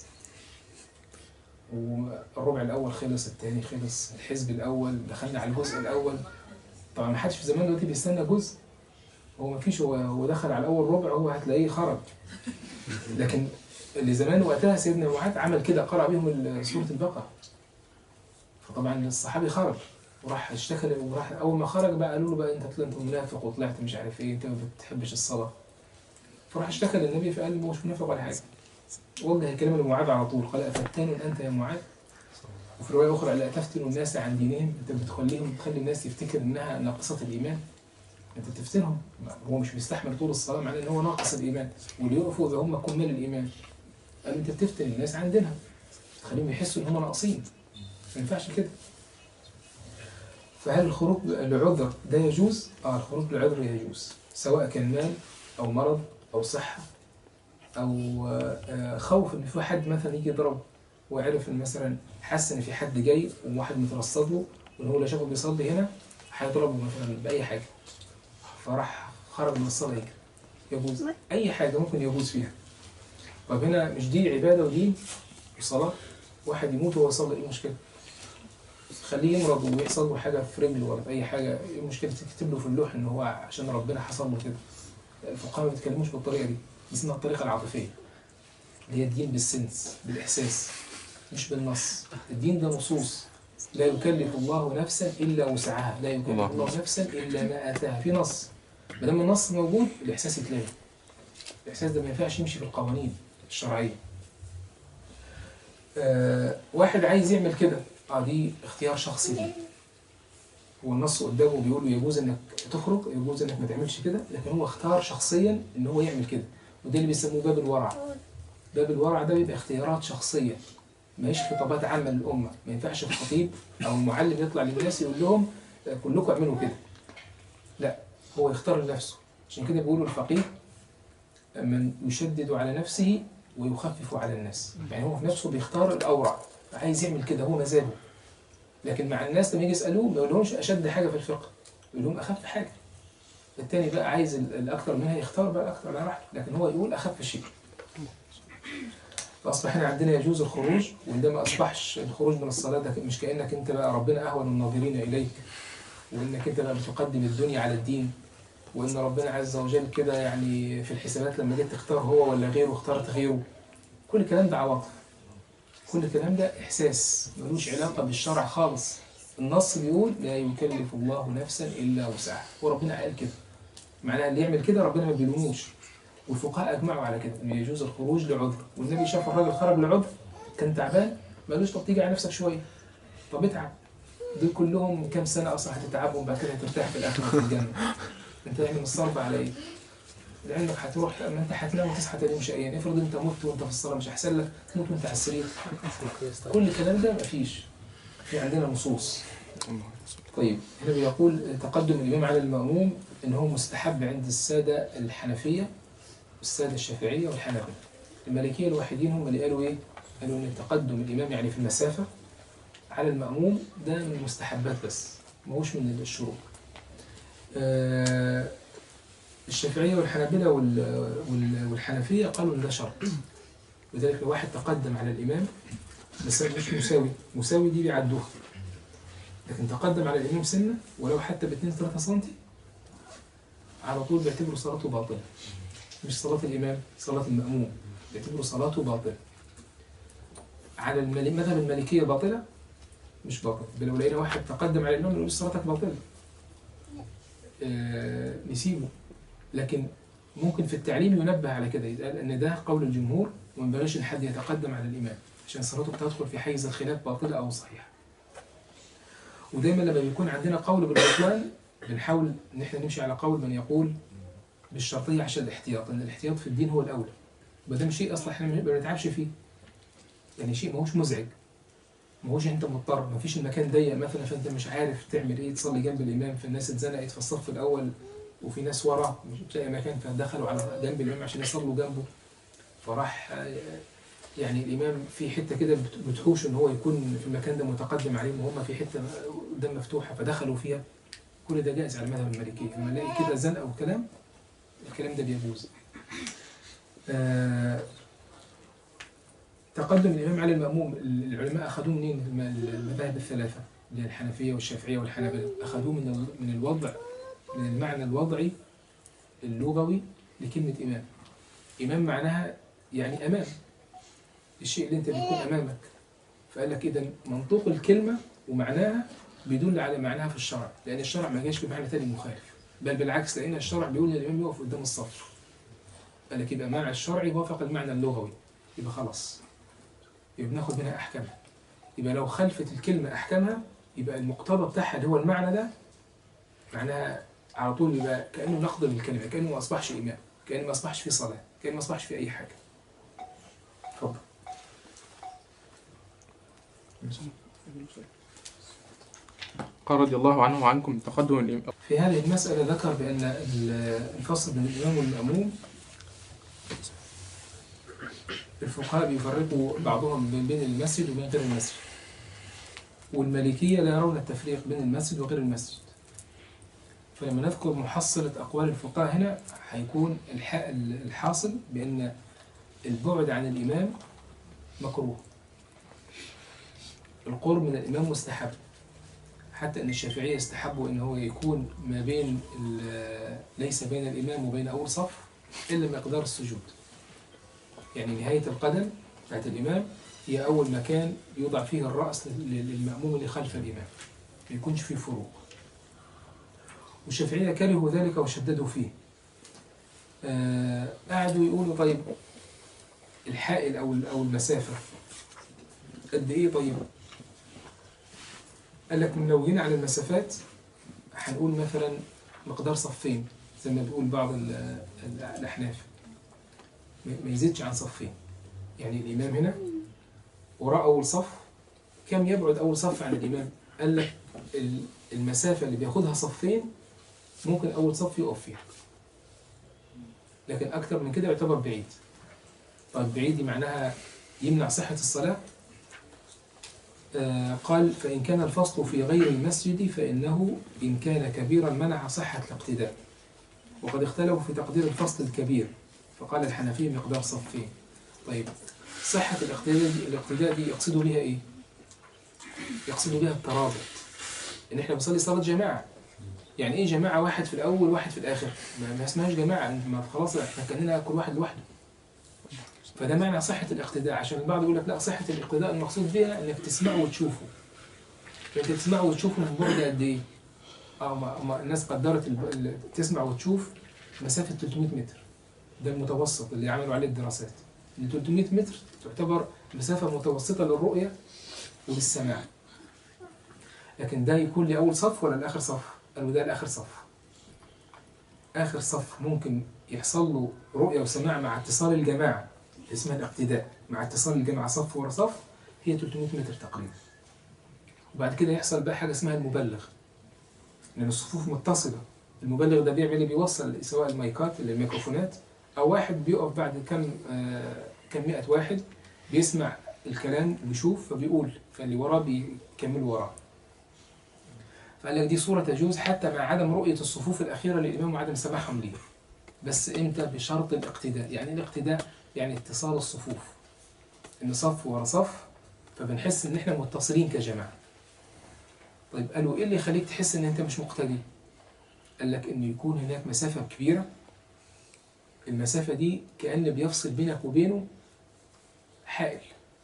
والربع الأول خلص الثاني خلص الحزب الأول دخلنا على الجزء الأول طبعا ما حدش في زمان دلوقتي بيستنى جزء هو ما فيش هو هو دخل على أول ربع هو هتلاقيه خرج لكن اللي زمان وقتها سيدنا معاذ عمل كده قرأ بيهم ال- سورة البقرة فطبعا الصحابي خرج وراح اشتكى وراح اول ما خرج بقى قالوا له بقى انت طلعت منافق وطلعت مش عارف ايه انت ما بتحبش الصلاه فراح اشتكى للنبي فقال له مش منافق ولا حاجه وجه الكلمه لمعاذ على طول قال افتان انت يا معاذ وفي روايه اخرى لا تفتن الناس عن دينهم انت بتخليهم تخلي الناس تفتكر انها ناقصه الايمان انت بتفتنهم هو مش بيستحمل طول الصلاه معناه ان هو ناقص الايمان واللي يقفوا اذا هم كمال الايمان قال انت بتفتن الناس عن دينها تخليهم يحسوا ان هم ناقصين ما ينفعش كده فهل الخروج لعذر ده يجوز؟ اه الخروج لعذر يجوز سواء كان مال او مرض او صحه او آه، خوف ان في حد مثلا يجي يضربه وعرف ان مثلا حس ان في حد جاي وواحد مترصد له وان هو لو شافه بيصلي هنا هيضربه مثلا باي حاجه فراح خرج من الصلاه يجري يجوز اي حاجه ممكن يجوز فيها طب هنا مش دي عباده ودين وصلاه واحد يموت وهو يصلي ايه المشكله؟ خليه يمرض ويحصل له حاجه في رجله ولا في اي حاجه ايه المشكله تكتب له في اللوح ان هو عشان ربنا حصل له كده الفقهاء ما بيتكلموش بالطريقه دي دي اسمها الطريقه العاطفيه اللي هي الدين بالسنس بالاحساس مش بالنص الدين ده نصوص لا يكلف الله نفسا الا وسعها لا يكلف الله. الله نفسا الا ما اتاها في نص ما دام النص موجود الاحساس يتلغي الاحساس ده ما ينفعش يمشي في القوانين الشرعيه آه واحد عايز يعمل كده اه دي اختيار شخصي ليه هو النص قدامه بيقول له يجوز انك تخرج يجوز انك ما تعملش كده لكن هو اختار شخصيا ان هو يعمل كده وده اللي بيسموه باب الورع باب الورع ده بيبقى اختيارات شخصيه ماهيش خطابات عامه للامه ما ينفعش الخطيب او المعلم يطلع للناس يقول لهم آه، كلكم اعملوا كده لا هو يختار لنفسه عشان كده بيقولوا الفقيه من يشدد على نفسه ويخفف على الناس يعني هو في نفسه بيختار الاورع عايز يعمل كده هو مزاجه لكن مع الناس لما يجي يسالوه ما يقولهمش اشد حاجه في الفقه يقول لهم اخف حاجه التاني بقى عايز ال- الاكثر منها يختار بقى الاكثر على راحته لكن هو يقول اخف شيء فاصبح هنا عندنا يجوز الخروج وده ما اصبحش الخروج من الصلاه ده مش كانك انت بقى ربنا اهون الناظرين اليك وانك انت بقى بتقدم الدنيا على الدين وان ربنا عز وجل كده يعني في الحسابات لما جيت تختار هو ولا غيره اخترت غيره كل الكلام ده عواطف كل الكلام ده احساس ملوش علاقه بالشرع خالص النص بيقول لا يكلف الله نفسا الا وسعها وربنا قال كده معناها اللي يعمل كده ربنا ما بيلوموش والفقهاء اجمعوا على كده انه يجوز الخروج لعذر والنبي شاف الراجل خرج لعذر كان تعبان ما قالوش طب تيجي على نفسك شويه طب اتعب دول كلهم كام سنه اصلا هتتعبهم بعد كده هترتاح في الاخره في الجنه انت يعني مصرف على ايه؟ لانك هتروح ما انت هتنام وتصحى تاني مش شقيان افرض انت مت وانت في الصلاه مش احسن لك تموت وانت على السرير كل الكلام ده مفيش في عندنا نصوص طيب هنا بيقول تقدم الإمام على المأموم إن هو مستحب عند السادة الحنفية والسادة الشافعية والحنابلة المالكية الوحيدين هم اللي قالوا إيه؟ قالوا إن تقدم الإمام يعني في المسافة على المأموم ده من المستحبات بس ماهوش من الشروط آه، الشافعية والحنابلة وال- وال- والحنفية قالوا إن ده شرط لذلك لو واحد تقدم على الإمام بس مش مساوي مساوي دي بيعدوها لكن تقدم على الإمام سنة ولو حتى ب 2 3 سم على طول بيعتبروا صلاته باطلة مش صلاة الإمام صلاة المأموم بيعتبروا صلاته باطلة على الملك مذهب المالكية باطلة مش باطلة بل لو لقينا واحد تقدم على الإمام نقول صلاتك باطلة آه نسيبه لكن ممكن في التعليم ينبه على كده يتقال ان ده قول الجمهور وما ينبغيش ان حد يتقدم على الامام عشان صلاته بتدخل في حيز الخلاف باطله او صحيحه. ودايما لما بيكون عندنا قول بالبطلان بنحاول ان احنا نمشي على قول من يقول بالشرطيه عشان الاحتياط لان الاحتياط في الدين هو الاولى. ما دام شيء اصلا احنا ما بنتعبش فيه. يعني شيء ماهوش مزعج. ماهوش انت مضطر ما فيش المكان ضيق مثلا فانت مش عارف تعمل ايه تصلي جنب الامام فالناس اتزنقت في الصف الاول وفي ناس ورا مش لاقي مكان فدخلوا على جنب الامام عشان يصلوا جنبه فراح آه، يعني الامام في حته كده بت- بتحوش ان هو يكون في المكان ده متقدم عليهم وهم في حته قدام مفتوحه فدخلوا فيها كل ده جائز على المذهب المالكي لما نلاقي كده زنقه وكلام الكلام ده بيجوز آه، تقدم الامام على الماموم العلماء اخذوه منين الم- المذاهب الثلاثه اللي هي الحنفيه والشافعيه والحنابله اخذوه من ال- من الوضع من المعنى الوضعي اللغوي لكلمة إمام إمام معناها يعني أمام الشيء اللي أنت بيكون أمامك فقال لك إذا منطوق الكلمة ومعناها بيدل على معناها في الشرع لأن الشرع ما جاش بمعنى تاني مخالف بل بالعكس لأن الشرع بيقول للإمام يقف قدام الصف قال لك يبقى معنى الشرع يوافق المعنى اللغوي يبقى خلاص يبقى بناخد منها أحكامها يبقى لو خلفت الكلمة أحكامها يبقى المقتضى بتاعها اللي هو المعنى ده معناها على طول يبقى كانه نقد للكلمه كانه ما اصبحش امام كانه ما اصبحش في صلاه كانه ما اصبحش في اي حاجه اتفضل قال رضي الله عنه وعنكم تقدم الإمام في هذه المسألة ذكر بأن ال- الفصل بين الإمام والمأموم الفقهاء بيفرقوا بعضهم بين- بين المسجد وبين غير المسجد والمالكية لا يرون التفريق بين المسجد وغير المسجد فلما نذكر محصلة أقوال الفقهاء هنا هيكون الح- الحاصل بأن البعد عن الإمام مكروه القرب من الإمام مستحب حتى ان الشافعيه استحبوا ان هو يكون ما بين ال- ليس بين الامام وبين اول صف الا مقدار السجود يعني نهايه القدم بتاعت الامام هي اول مكان يوضع فيه الراس لل- للماموم اللي خلف الامام ما يكونش فيه فروق والشافعيه كرهوا ذلك وشددوا فيه آه قعدوا يقولوا طيب الحائل او او المسافه قد ايه طيب قال لك من لو جينا على المسافات هنقول مثلا مقدار صفين زي ما بيقول بعض ال- ال- الأحناف ما ما يزيدش عن صفين يعني الإمام هنا وراء أول صف كم يبعد أول صف عن الإمام قال لك ال- المسافة اللي بياخدها صفين ممكن أول صف يقف فيها لكن أكتر من كده يعتبر بعيد طيب بعيد دي معناها يمنع صحة الصلاة آه، قال فإن كان الفصل في غير المسجد فإنه إن كان كبيرا منع صحة الاقتداء وقد اختلفوا في تقدير الفصل الكبير فقال الحنفي مقدار صفين طيب صحة الاقتداء دي, الاقتداء دي يقصدوا بها إيه؟ يقصدوا بها الترابط إن إحنا بنصلي صلاة جماعة يعني إيه جماعة واحد في الأول واحد في الآخر ما, ما اسمهاش جماعة ما خلاص إحنا كأننا كل واحد لوحده فده معنى صحة الاقتداء عشان البعض يقول لك لا صحة الاقتداء المقصود بها انك تسمعه وتشوفه انت تسمعه وتشوفه من بعد قد ايه؟ اه ما ما الناس قدرت الب... ال- تسمع وتشوف مسافة 300 متر ده المتوسط اللي عملوا عليه الدراسات ان 300 متر تعتبر مسافة متوسطة للرؤية وللسماع لكن ده يكون لأول صف ولا لآخر صف؟ قالوا ده لآخر صف آخر صف ممكن يحصل له رؤية وسماع مع اتصال الجماعة اسمها الاقتداء مع اتصال الجماعة صف ورا صف هي 300 متر تقريبا وبعد كده يحصل بقى حاجة اسمها المبلغ لأن الصفوف متصلة المبلغ ده بيعمل ايه بيوصل سواء المايكات اللي الميكروفونات أو واحد بيقف بعد كم آه كم مئة واحد بيسمع الكلام بيشوف فبيقول فاللي وراه بيكمل وراه فقال لك دي صورة تجوز حتى مع عدم رؤية الصفوف الأخيرة للإمام وعدم سماعهم ليه بس إمتى بشرط الاقتداء يعني إيه الاقتداء يعني اتصال الصفوف إن صف ورا صف فبنحس إن إحنا متصلين كجماعة طيب قالوا إيه اللي يخليك تحس إن أنت مش مقتدي قال لك إنه يكون هناك مسافة كبيرة المسافة دي كأن بيفصل بينك وبينه حائل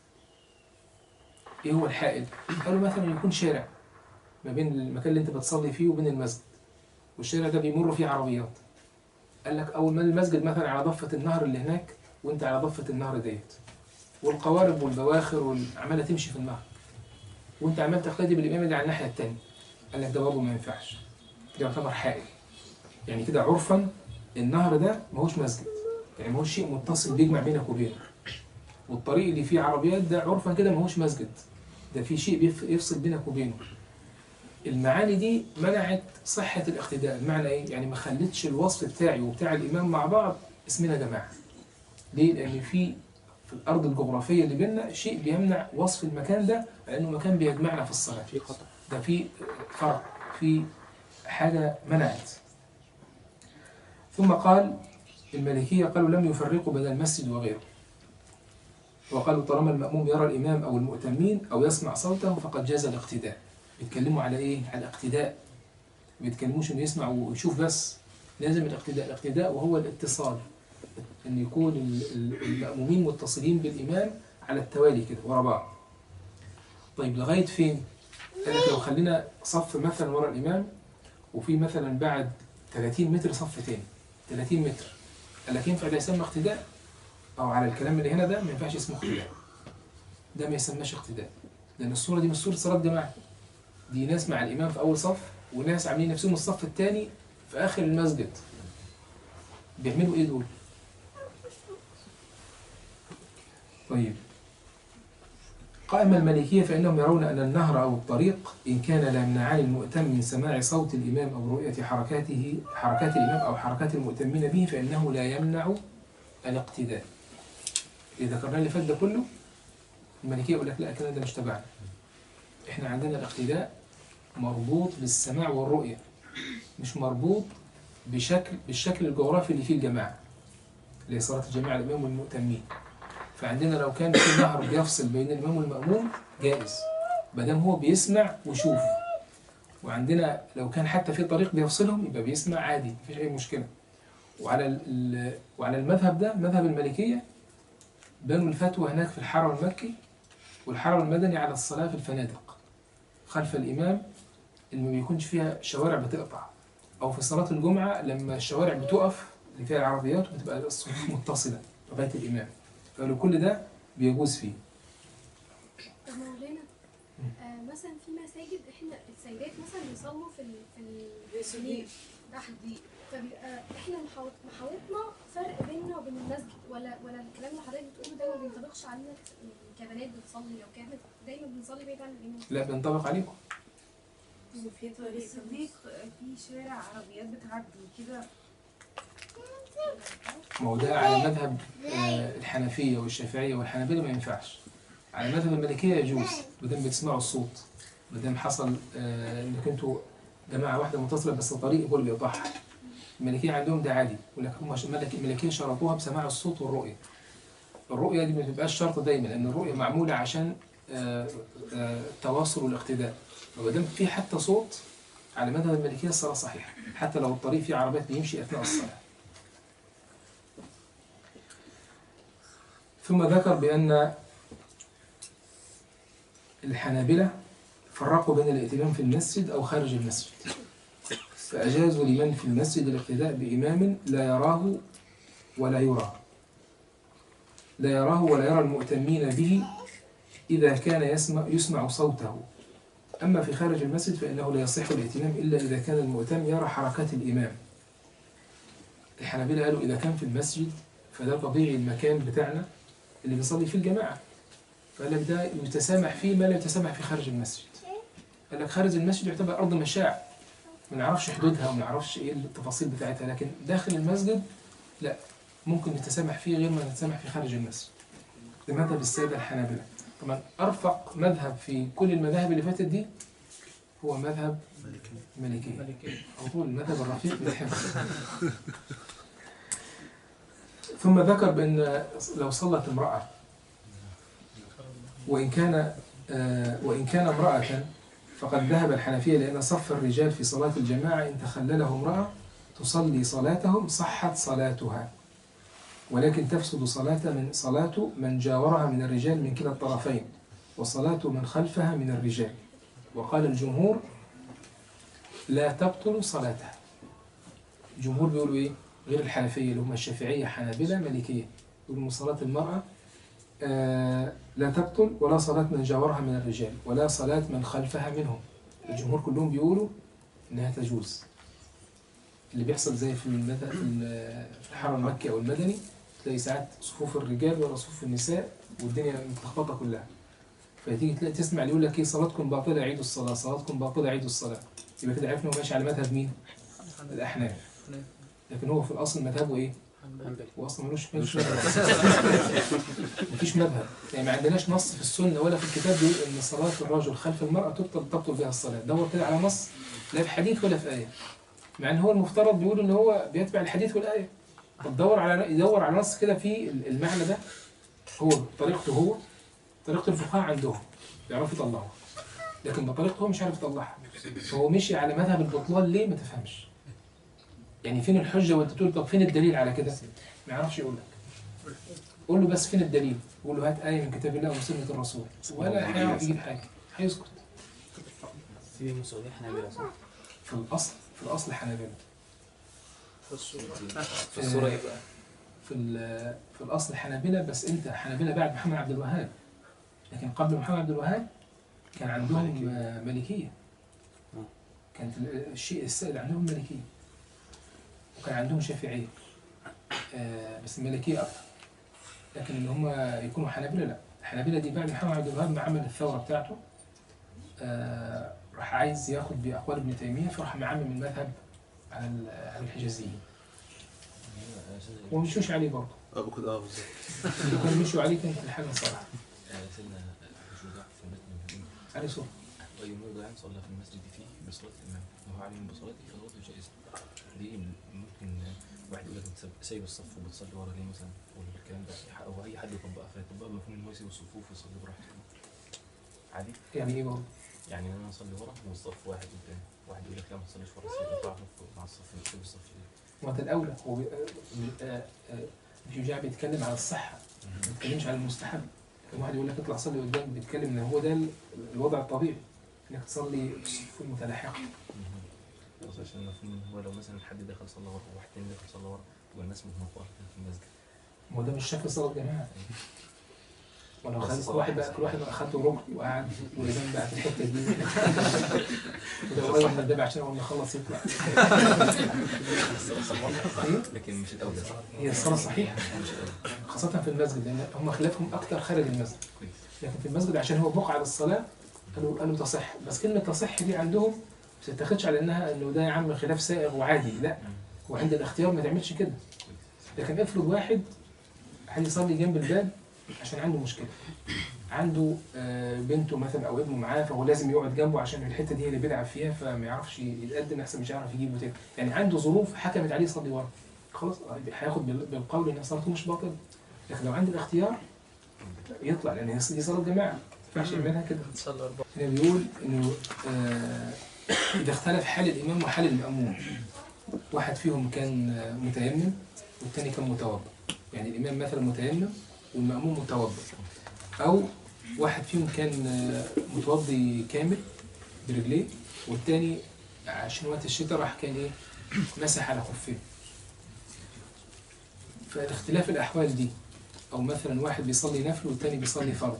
ايه هو الحائل؟ قالوا مثلا يكون شارع ما بين المكان اللي انت بتصلي فيه وبين المسجد والشارع ده بيمر فيه عربيات قال لك اول ما المسجد مثلا على ضفة النهر اللي هناك وانت على ضفة النهر ديت والقوارب والبواخر وعمالة تمشي في النهر وانت عمال تقتدي بالامام اللي على الناحية التانية قال لك ده برضه ما ينفعش ده يعتبر حائل يعني كده عرفا النهر ده ماهوش مسجد يعني ماهوش شيء متصل بيجمع بينك وبينه والطريق اللي فيه عربيات ده عرفا كده ماهوش مسجد ده في شيء بيف- يفصل بينك وبينه المعاني دي منعت صحة الاقتداء المعنى ايه؟ يعني ما خلتش الوصف بتاعي وبتاع الإمام مع بعض اسمنا جماعة ليه؟ لأن في في الأرض الجغرافية اللي بيننا شيء بيمنع وصف المكان ده لأنه مكان بيجمعنا في الصلاة في خطأ ده في فرق في حاجة منعت ثم قال المالكية قالوا لم يفرقوا بين المسجد وغيره وقالوا طالما المأموم يرى الإمام أو المؤتمين أو يسمع صوته فقد جاز الاقتداء بيتكلموا على إيه؟ على الاقتداء ما بيتكلموش إنه يسمع ويشوف بس لازم الاقتداء الاقتداء وهو الاتصال أن يكون ال- ال- المأمومين متصلين بالإمام على التوالي كده ورا بعض طيب لغاية فين؟ قال لك لو خلينا صف مثلا ورا الإمام وفي مثلا بعد 30 متر صف تاني 30 متر قال لك ينفع ده يسمى اقتداء أو على الكلام اللي هنا ده ما ينفعش اسمه اقتداء ده ما يسماش اقتداء لأن الصورة دي مش صورة صلاة جماعة دي ناس مع الإمام في أول صف وناس عاملين نفسهم الصف الثاني في آخر المسجد بيعملوا إيه دول؟ طيب قائم المالكية فإنهم يرون أن النهر أو الطريق إن كان لا يمنعان المؤتم من سماع صوت الإمام أو رؤية حركاته حركات الإمام أو حركات المؤتمين به فإنه لا يمنع الاقتداء إذا ذكرنا اللي فات ده كله المالكية يقول لك لا الكلام ده مش تبعنا إحنا عندنا الاقتداء مربوط بالسماع والرؤية مش مربوط بشكل بالشكل الجغرافي اللي فيه الجماعة اللي هي صلاة الجماعة الإمام والمؤتمين فعندنا لو كان في نهر بيفصل بين الإمام والمأموم جائز ما دام هو بيسمع ويشوف وعندنا لو كان حتى في طريق بيفصلهم يبقى بيسمع عادي مفيش أي مشكلة وعلى ال- وعلى المذهب ده مذهب المالكية بنوا الفتوى هناك في الحرم المكي والحرم المدني على الصلاة في الفنادق خلف الإمام اللي ما بيكونش فيها شوارع بتقطع أو في صلاة الجمعة لما الشوارع بتقف اللي فيها العربيات وتبقى الصفوف متصلة لغاية الإمام فقالوا كل ده بيجوز فيه طب مولانا آه مثلا في مساجد احنا السيدات مثلا بيصلوا في ال في السنين تحت دي فبيبقى احنا محاوط محاوطنا فرق بيننا وبين المسجد ولا ولا الكلام اللي حضرتك بتقوله ده ما بينطبقش علينا كبنات بتصلي او كده دايما بنصلي بعيد عن الامام لا بينطبق عليكم وفي طريق الصديق في شارع عربيات بتعدي كده ما هو ده على مذهب آه، الحنفية والشافعية والحنابلة ما ينفعش على مذهب المالكية يجوز ما دام بتسمعوا الصوت ما دام حصل آه، انك انتوا جماعة واحدة متصلة بس الطريق هو اللي يقطعها المالكية عندهم ده عادي يقول لك هم عشان الملك- المالكية شرطوها بسماع الصوت والرؤية الرؤية دي ما بتبقاش شرط دايما لأن الرؤية معمولة عشان آه، آه، التواصل والاقتداء فما دام في حتى صوت على مذهب المالكية الصلاة صحيحة حتى لو الطريق فيه عربيات بيمشي أثناء الصلاة ثم ذكر بأن الحنابلة فرقوا بين الائتمام في المسجد أو خارج المسجد فأجازوا لمن في المسجد الاقتداء بإمام لا يراه ولا يرى لا يراه ولا يرى المؤتمين به إذا كان يسمع, يسمع صوته أما في خارج المسجد فإنه لا يصح الائتمام إلا إذا كان المؤتم يرى حركات الإمام الحنابلة قالوا إذا كان في المسجد فده طبيعي المكان بتاعنا اللي بنصلي فيه الجماعة فقال لك ده يتسامح فيه ما لا يتسامح في خارج المسجد قال لك خارج المسجد يعتبر أرض مشاع ما نعرفش حدودها وما نعرفش إيه التفاصيل بتاعتها لكن داخل المسجد لا ممكن نتسامح فيه غير ما نتسامح في خارج المسجد ده مذهب السادة الحنابلة طبعا أرفق مذهب في كل المذاهب اللي فاتت دي هو مذهب مالكي ملكي على طول المذهب الرفيق بالحفظ ثم ذكر بأن لو صلت امرأة وإن كان آه، وإن كان امرأة فقد ذهب الحنفية لأن صف الرجال في صلاة الجماعة إن تخلله امرأة تصلي صلاتهم صحت صلاتها ولكن تفسد صلاة من صلاة من جاورها من الرجال من كلا الطرفين وصلاة من خلفها من الرجال وقال الجمهور لا تبطل صلاتها الجمهور بيقولوا ايه غير الحنفية اللي هم الشافعية حنابلة مالكية يقولوا إن صلاة المرأة آه لا تبطل ولا صلاة من جاورها من الرجال ولا صلاة من خلفها منهم الجمهور كلهم بيقولوا إنها تجوز اللي بيحصل زي في المد- في ال- في الحرم المكي أو المدني تلاقي ساعات صفوف الرجال ولا صفوف النساء والدنيا متلخبطة كلها فتيجي تلاقي تسمع اللي يقول لك ايه صلاتكم باطلة عيدوا الصلاة صلاتكم باطلة عيدوا الصلاة يبقى كده عرفنا هو ماشي على مذهب مين؟ الأحناف لكن هو في الأصل مذهبه ايه؟ حنبلي هو اصلا ملوش ملوش مذهب مفيش مذهب يعني ما عندناش نص في السنه ولا في الكتاب بيقول ان صلاه الرجل خلف المراه تبطل تبطل بها الصلاه دور كده على نص لا في حديث ولا في ايه مع ان هو المفترض بيقول ان هو بيتبع الحديث والايه طب دور على يدور على نص كده في المعنى ده هو طريقته هو طريقه الفقهاء عندهم بيعرفوا يطلعوها لكن بطريقته هو مش عارف يطلعها فهو مشي على مذهب البطلان ليه ما تفهمش يعني فين الحجه وانت تقول طب فين الدليل على كده ما يعرفش يقول لك قول له بس فين الدليل قول له هات آية من كتاب الله وسنة الرسول ولا هيعرف يجيب حاجة هيسكت في مسؤولية حنابلة صح؟ في الأصل في الأصل حنابلة في الصورة في الصورة ايه بقى؟ في ال- في الأصل حنابلة بس أنت حنابلة بعد محمد عبد الوهاب لكن قبل محمد عبد الوهاب كان عندهم آه، ملكية آه. كانت ال- الشيء السائد عندهم ملكية وكان عندهم شافعية آه، بس الملكية أكثر لكن إن هم يكونوا حنابلة لا الحنابلة دي بعد محمد عبد الوهاب ما عمل الثورة بتاعته آه، راح عايز ياخد بأقوال ابن تيمية فراح معمم المذهب على ال- على الحجازيين ومشوش عليه برضه اه بكل اه بالظبط اللي كانوا مشوا عليه كانت الحاجة صراحة سيدنا شجاع في متن المدينة عليه صوت أي موضع صلى في المسجد فيه بصلاة الإمام وهو علم بصلاته فصلاته جائزة دي ممكن واحد يقول لك أنت سايب- سايب الصف وبتصلي ورا ليه مثلا ولا الكلام ده أو أي حد يطبقها فيطبقها بمفهوم إن هو يسيب الصفوف ويصلي براحته عادي يعني إيه برضه؟ يعني إن أنا أصلي ورا والصف واحد قدام واحد يقول لك لا ما تصليش ورا سيب اطلع مع الصف سيب الصف ليه ما ده الأولى هو بي- آه، آه، آه، شجاع بيتكلم على الصحة ما بيتكلمش على المستحب كان واحد يقول لك اطلع صلي قدام بيتكلم ان هو ده ال- الوضع الطبيعي انك تصلي الصفوف المتلاحقة بس عشان المفهوم إن هو لو مثلا حد دخل صلى ورا وواحد تاني دخل صلى ورا يبقى الناس متنططة في المسجد ما هو ده مش شكل صلاة جماعة ولو بس خد كل صلاح واحد بقى حسن. كل واحد اخدته ركن وقعد والإمام بقى في الحتة دي وده قريب من الباب عشان أول ما يخلص يطلع إيه؟ لكن مش الأولى صح؟ هي الصلاة صحيحة مش الأولى خاصة في المسجد لأن هم خلافهم أكتر خارج المسجد كويس لكن في المسجد عشان هو بقعة للصلاة قالوا قالوا تصح بس كلمة تصح دي عندهم ما تتاخدش على إنها إنه ده يا عم خلاف سائغ وعادي لا هو عند الاختيار ما تعملش كده لكن افرض واحد عايز يصلي جنب الباب عشان عنده مشكلة عنده آه، بنته مثلا او ابنه معاه فهو لازم يقعد جنبه عشان الحته دي هي اللي بيلعب فيها فما يعرفش يتقدم احسن مش هيعرف يجيبه تاني يعني عنده ظروف حكمت عليه يصلي ورا خلاص هياخد بال- بالقول ان صلاته مش باطله لكن لو عنده الاختيار يطلع لان هي دي صلاه جماعه ما ينفعش يعملها كده تصلي أربعة هنا بيقول انه آه، اذا اختلف حال الامام وحال الماموم واحد فيهم كان آه، متيمم والتاني كان متوضا يعني الامام مثلا متيمم والماموم متوضا او واحد فيهم كان آه، متوضي كامل برجليه والتاني عشان وقت الشتاء راح كان ايه مسح على خفيه فاختلاف الأحوال دي أو مثلا واحد بيصلي نفل والتاني بيصلي فرض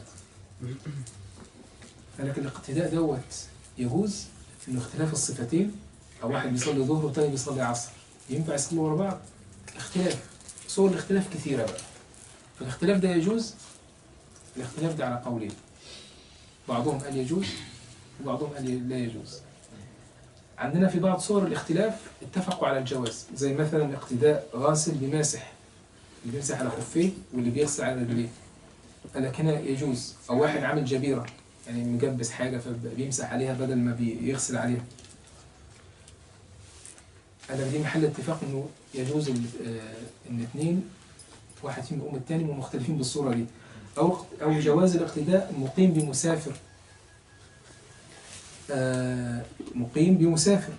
فلكن الاقتداء دوت يجوز إنه اختلاف الصفتين أو واحد بيصلي ظهر والتاني بيصلي عصر ينفع يصلوا ورا بعض اختلاف صور الاختلاف كثيرة بقى فالاختلاف ده يجوز الاختلاف ده على قولين بعضهم قال يجوز وبعضهم قال لا يجوز عندنا في بعض صور الاختلاف اتفقوا على الجواز زي مثلا اقتداء غاسل بماسح اللي بيمسح على خفيه واللي بيغسل على رجليه قال لك هنا يجوز او واحد عامل جبيره يعني مجبس حاجه فبيمسح عليها بدل ما بيغسل عليها قال لك دي محل اتفاق انه يجوز ال- آه، ان اثنين واحد فيهم يقوم الثاني ومختلفين بالصوره دي او او جواز الاقتداء مقيم بمسافر آه، مقيم بمسافر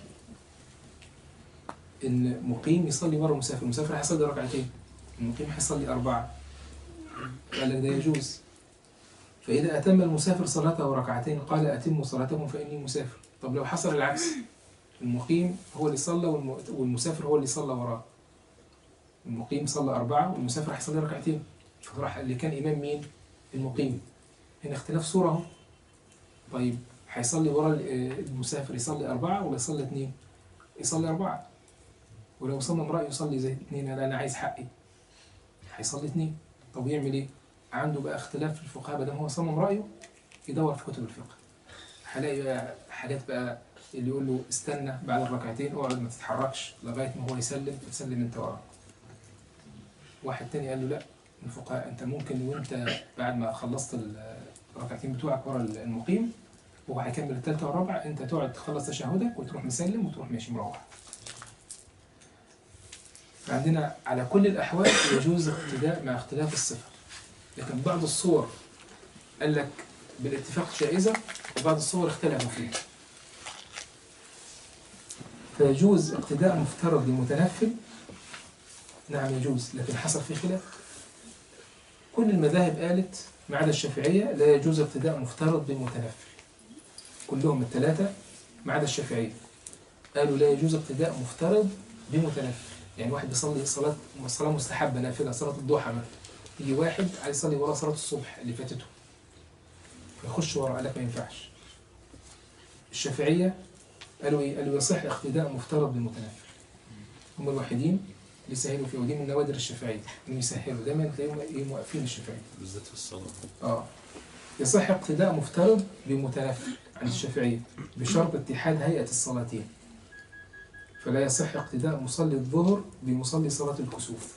ان مقيم يصلي ورا مسافر المسافر هيصلي ركعتين المقيم هيصلي اربعه قال لك ده يجوز فاذا اتم المسافر صلاته ركعتين قال اتموا صلاتكم فاني مسافر طب لو حصل العكس المقيم هو اللي صلى والم- والمسافر هو اللي صلى وراه المقيم صلى أربعة والمسافر هيصلي ركعتين فراح اللي كان إمام مين؟ المقيم هنا اختلاف صورة اهو طيب هيصلي ورا ال- المسافر يصلي أربعة ولا يصلي اثنين؟ يصلي أربعة ولو صلى امرأة يصلي زي اثنين لا أنا عايز حقي هيصلي اثنين طب يعمل إيه؟ عنده بقى اختلاف في الفقهاء بدل هو صمم رأيه يدور في كتب الفقه هلاقي بقى حاجات بقى اللي يقول له استنى بعد الركعتين اقعد ما تتحركش لغايه ما هو يسلم تسلم انت وراه. واحد تاني قال له لا من الفقهاء انت ممكن وانت بعد ما خلصت ال- الركعتين بتوعك ورا المقيم وهو هيكمل الثالثه والرابعه انت تقعد تخلص تشهدك وتروح مسلم وتروح ماشي مروح. فعندنا على كل الاحوال يجوز اقتداء مع اختلاف الصفه. لكن بعض الصور قال لك بالاتفاق جائزه وبعض الصور اختلفوا فيها. فيجوز اقتداء مفترض لمتنفل نعم يجوز لكن حصل فيه خلاف كل المذاهب قالت ما عدا الشافعية لا يجوز اقتداء مفترض بالمتنفل كلهم الثلاثة ما عدا الشافعية قالوا لا يجوز اقتداء مفترض بمتنفل يعني واحد بيصلي صلاة صلاة مستحبة نافلة صلاة الضحى مثلا يجي واحد عايز يصلي وراه صلاة الصبح اللي فاتته يخش وراه قال لك ما ينفعش الشافعية قالوا ايه؟ قالوا يصح اقتداء مفترض بالمتنفل. هم الوحيدين اللي سهلوا فيه ودي من نوادر الشافعية انه يسهلوا دايما تلاقيهم ايه موقفين الشافعية. بالذات في الصلاة اه يصح اقتداء مفترض بمتنفل عند الشافعية بشرط اتحاد هيئة الصلاتين. فلا يصح اقتداء مصلي الظهر بمصلي صلاة الكسوف.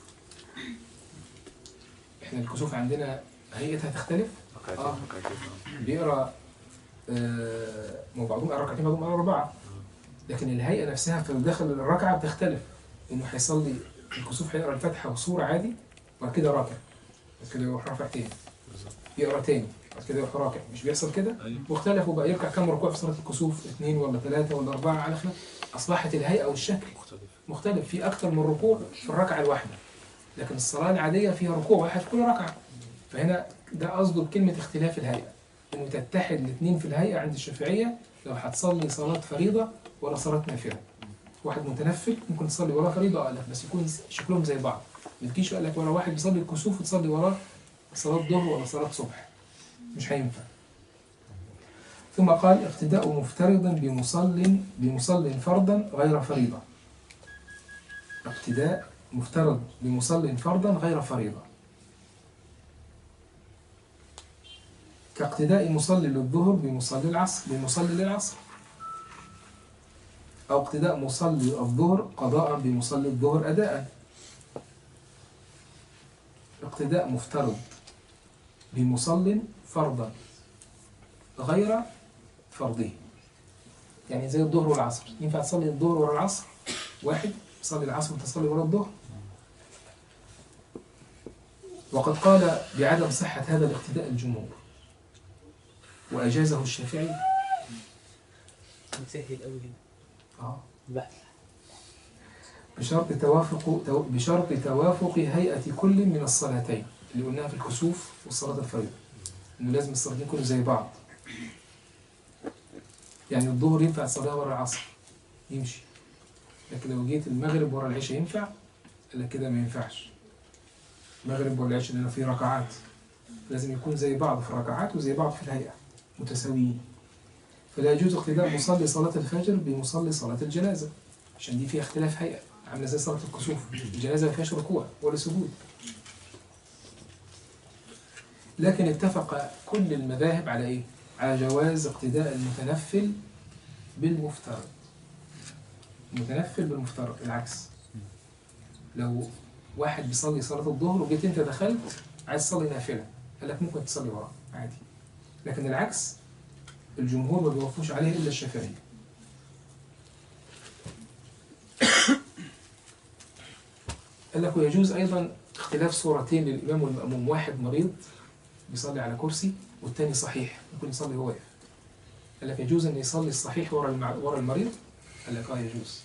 احنا الكسوف عندنا هيئتها تختلف ركعتين آه. ركعتين بيقرا آه، ما هو بعضهم قرا ركعتين بعضهم قرا اربعه لكن الهيئه نفسها في داخل الركعه بتختلف انه هيصلي الكسوف هيقرا الفاتحه وسوره عادي وبعد كده راكع بعد كده يروح رافع تاني بالظبط. يقرا تاني بعد كده يروح راكع مش بيحصل كده أيوة. واختلفوا بقى يركع كم ركوع في صلاه الكسوف اثنين ولا ثلاثه ولا اربعه على خلاف اصبحت الهيئه والشكل مختلف مختلف في اكثر من ركوع في الركعه الواحده لكن الصلاه العاديه فيها ركوع واحد في كل ركعه فهنا ده قصده بكلمه اختلاف الهيئه انه تتحد الاثنين في الهيئه عند الشافعيه لو هتصلي صلاه فريضه ولا صلاه نافله واحد متنفل ممكن تصلي وراه فريضه اه لا بس يكون شكلهم زي بعض ما تجيش قال لك ورا واحد بيصلي الكسوف وتصلي وراه صلاه ظهر ولا صلاه صبح مش هينفع ثم قال اقتداء مفترض بمصل بمصل فرضا غير فريضه اقتداء مفترض بمصل فرضا غير فريضة كاقتداء مصلي للظهر بمصلي العصر بمصلي للعصر أو اقتداء مصلي الظهر قضاء بمصلي الظهر أداء اقتداء مفترض بمصل فرضا غير فرضه يعني زي الظهر والعصر ينفع تصلي الظهر ورا العصر واحد تصلي العصر وتصلي ورا الظهر وقد قال بعدم صحة هذا الاقتداء الجمهور وأجازه الشافعي مسهل قوي هنا آه. بحث بشرط توافق تو- بشرط توافق هيئة كل من الصلاتين اللي قلناها في الكسوف والصلاة الفريضة إنه لازم الصلاتين يكونوا زي بعض يعني الظهر ينفع تصليها ورا العصر يمشي لكن لو جيت المغرب ورا العشاء ينفع قال لك كده ما ينفعش المغرب والعشاء لأنه في ركعات لازم يكون زي بعض في الركعات وزي بعض في الهيئة متساويين فلا يجوز اقتداء مصلي صلاة الفجر بمصلي صلاة الجنازة عشان دي فيها اختلاف هيئة عاملة زي صلاة الكسوف الجنازة ما فيهاش ركوع ولا سجود لكن اتفق كل المذاهب على ايه؟ على جواز اقتداء المتنفل بالمفترض المتنفل بالمفترض العكس لو واحد بيصلي صلاة الظهر وجيت انت دخلت عايز تصلي نافلة قال لك ممكن تصلي وراه عادي لكن العكس الجمهور ما بيوافقوش عليه الا الشافعية قال لك ويجوز ايضا اختلاف صورتين للامام والمأموم واحد مريض بيصلي على كرسي والتاني صحيح ممكن يصلي هو واقف قال لك يجوز ان يصلي الصحيح ورا المع... ورا المريض قال لك اه يجوز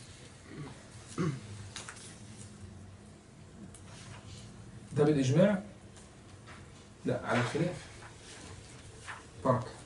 ده بالاجماع لا على الخلاف بركه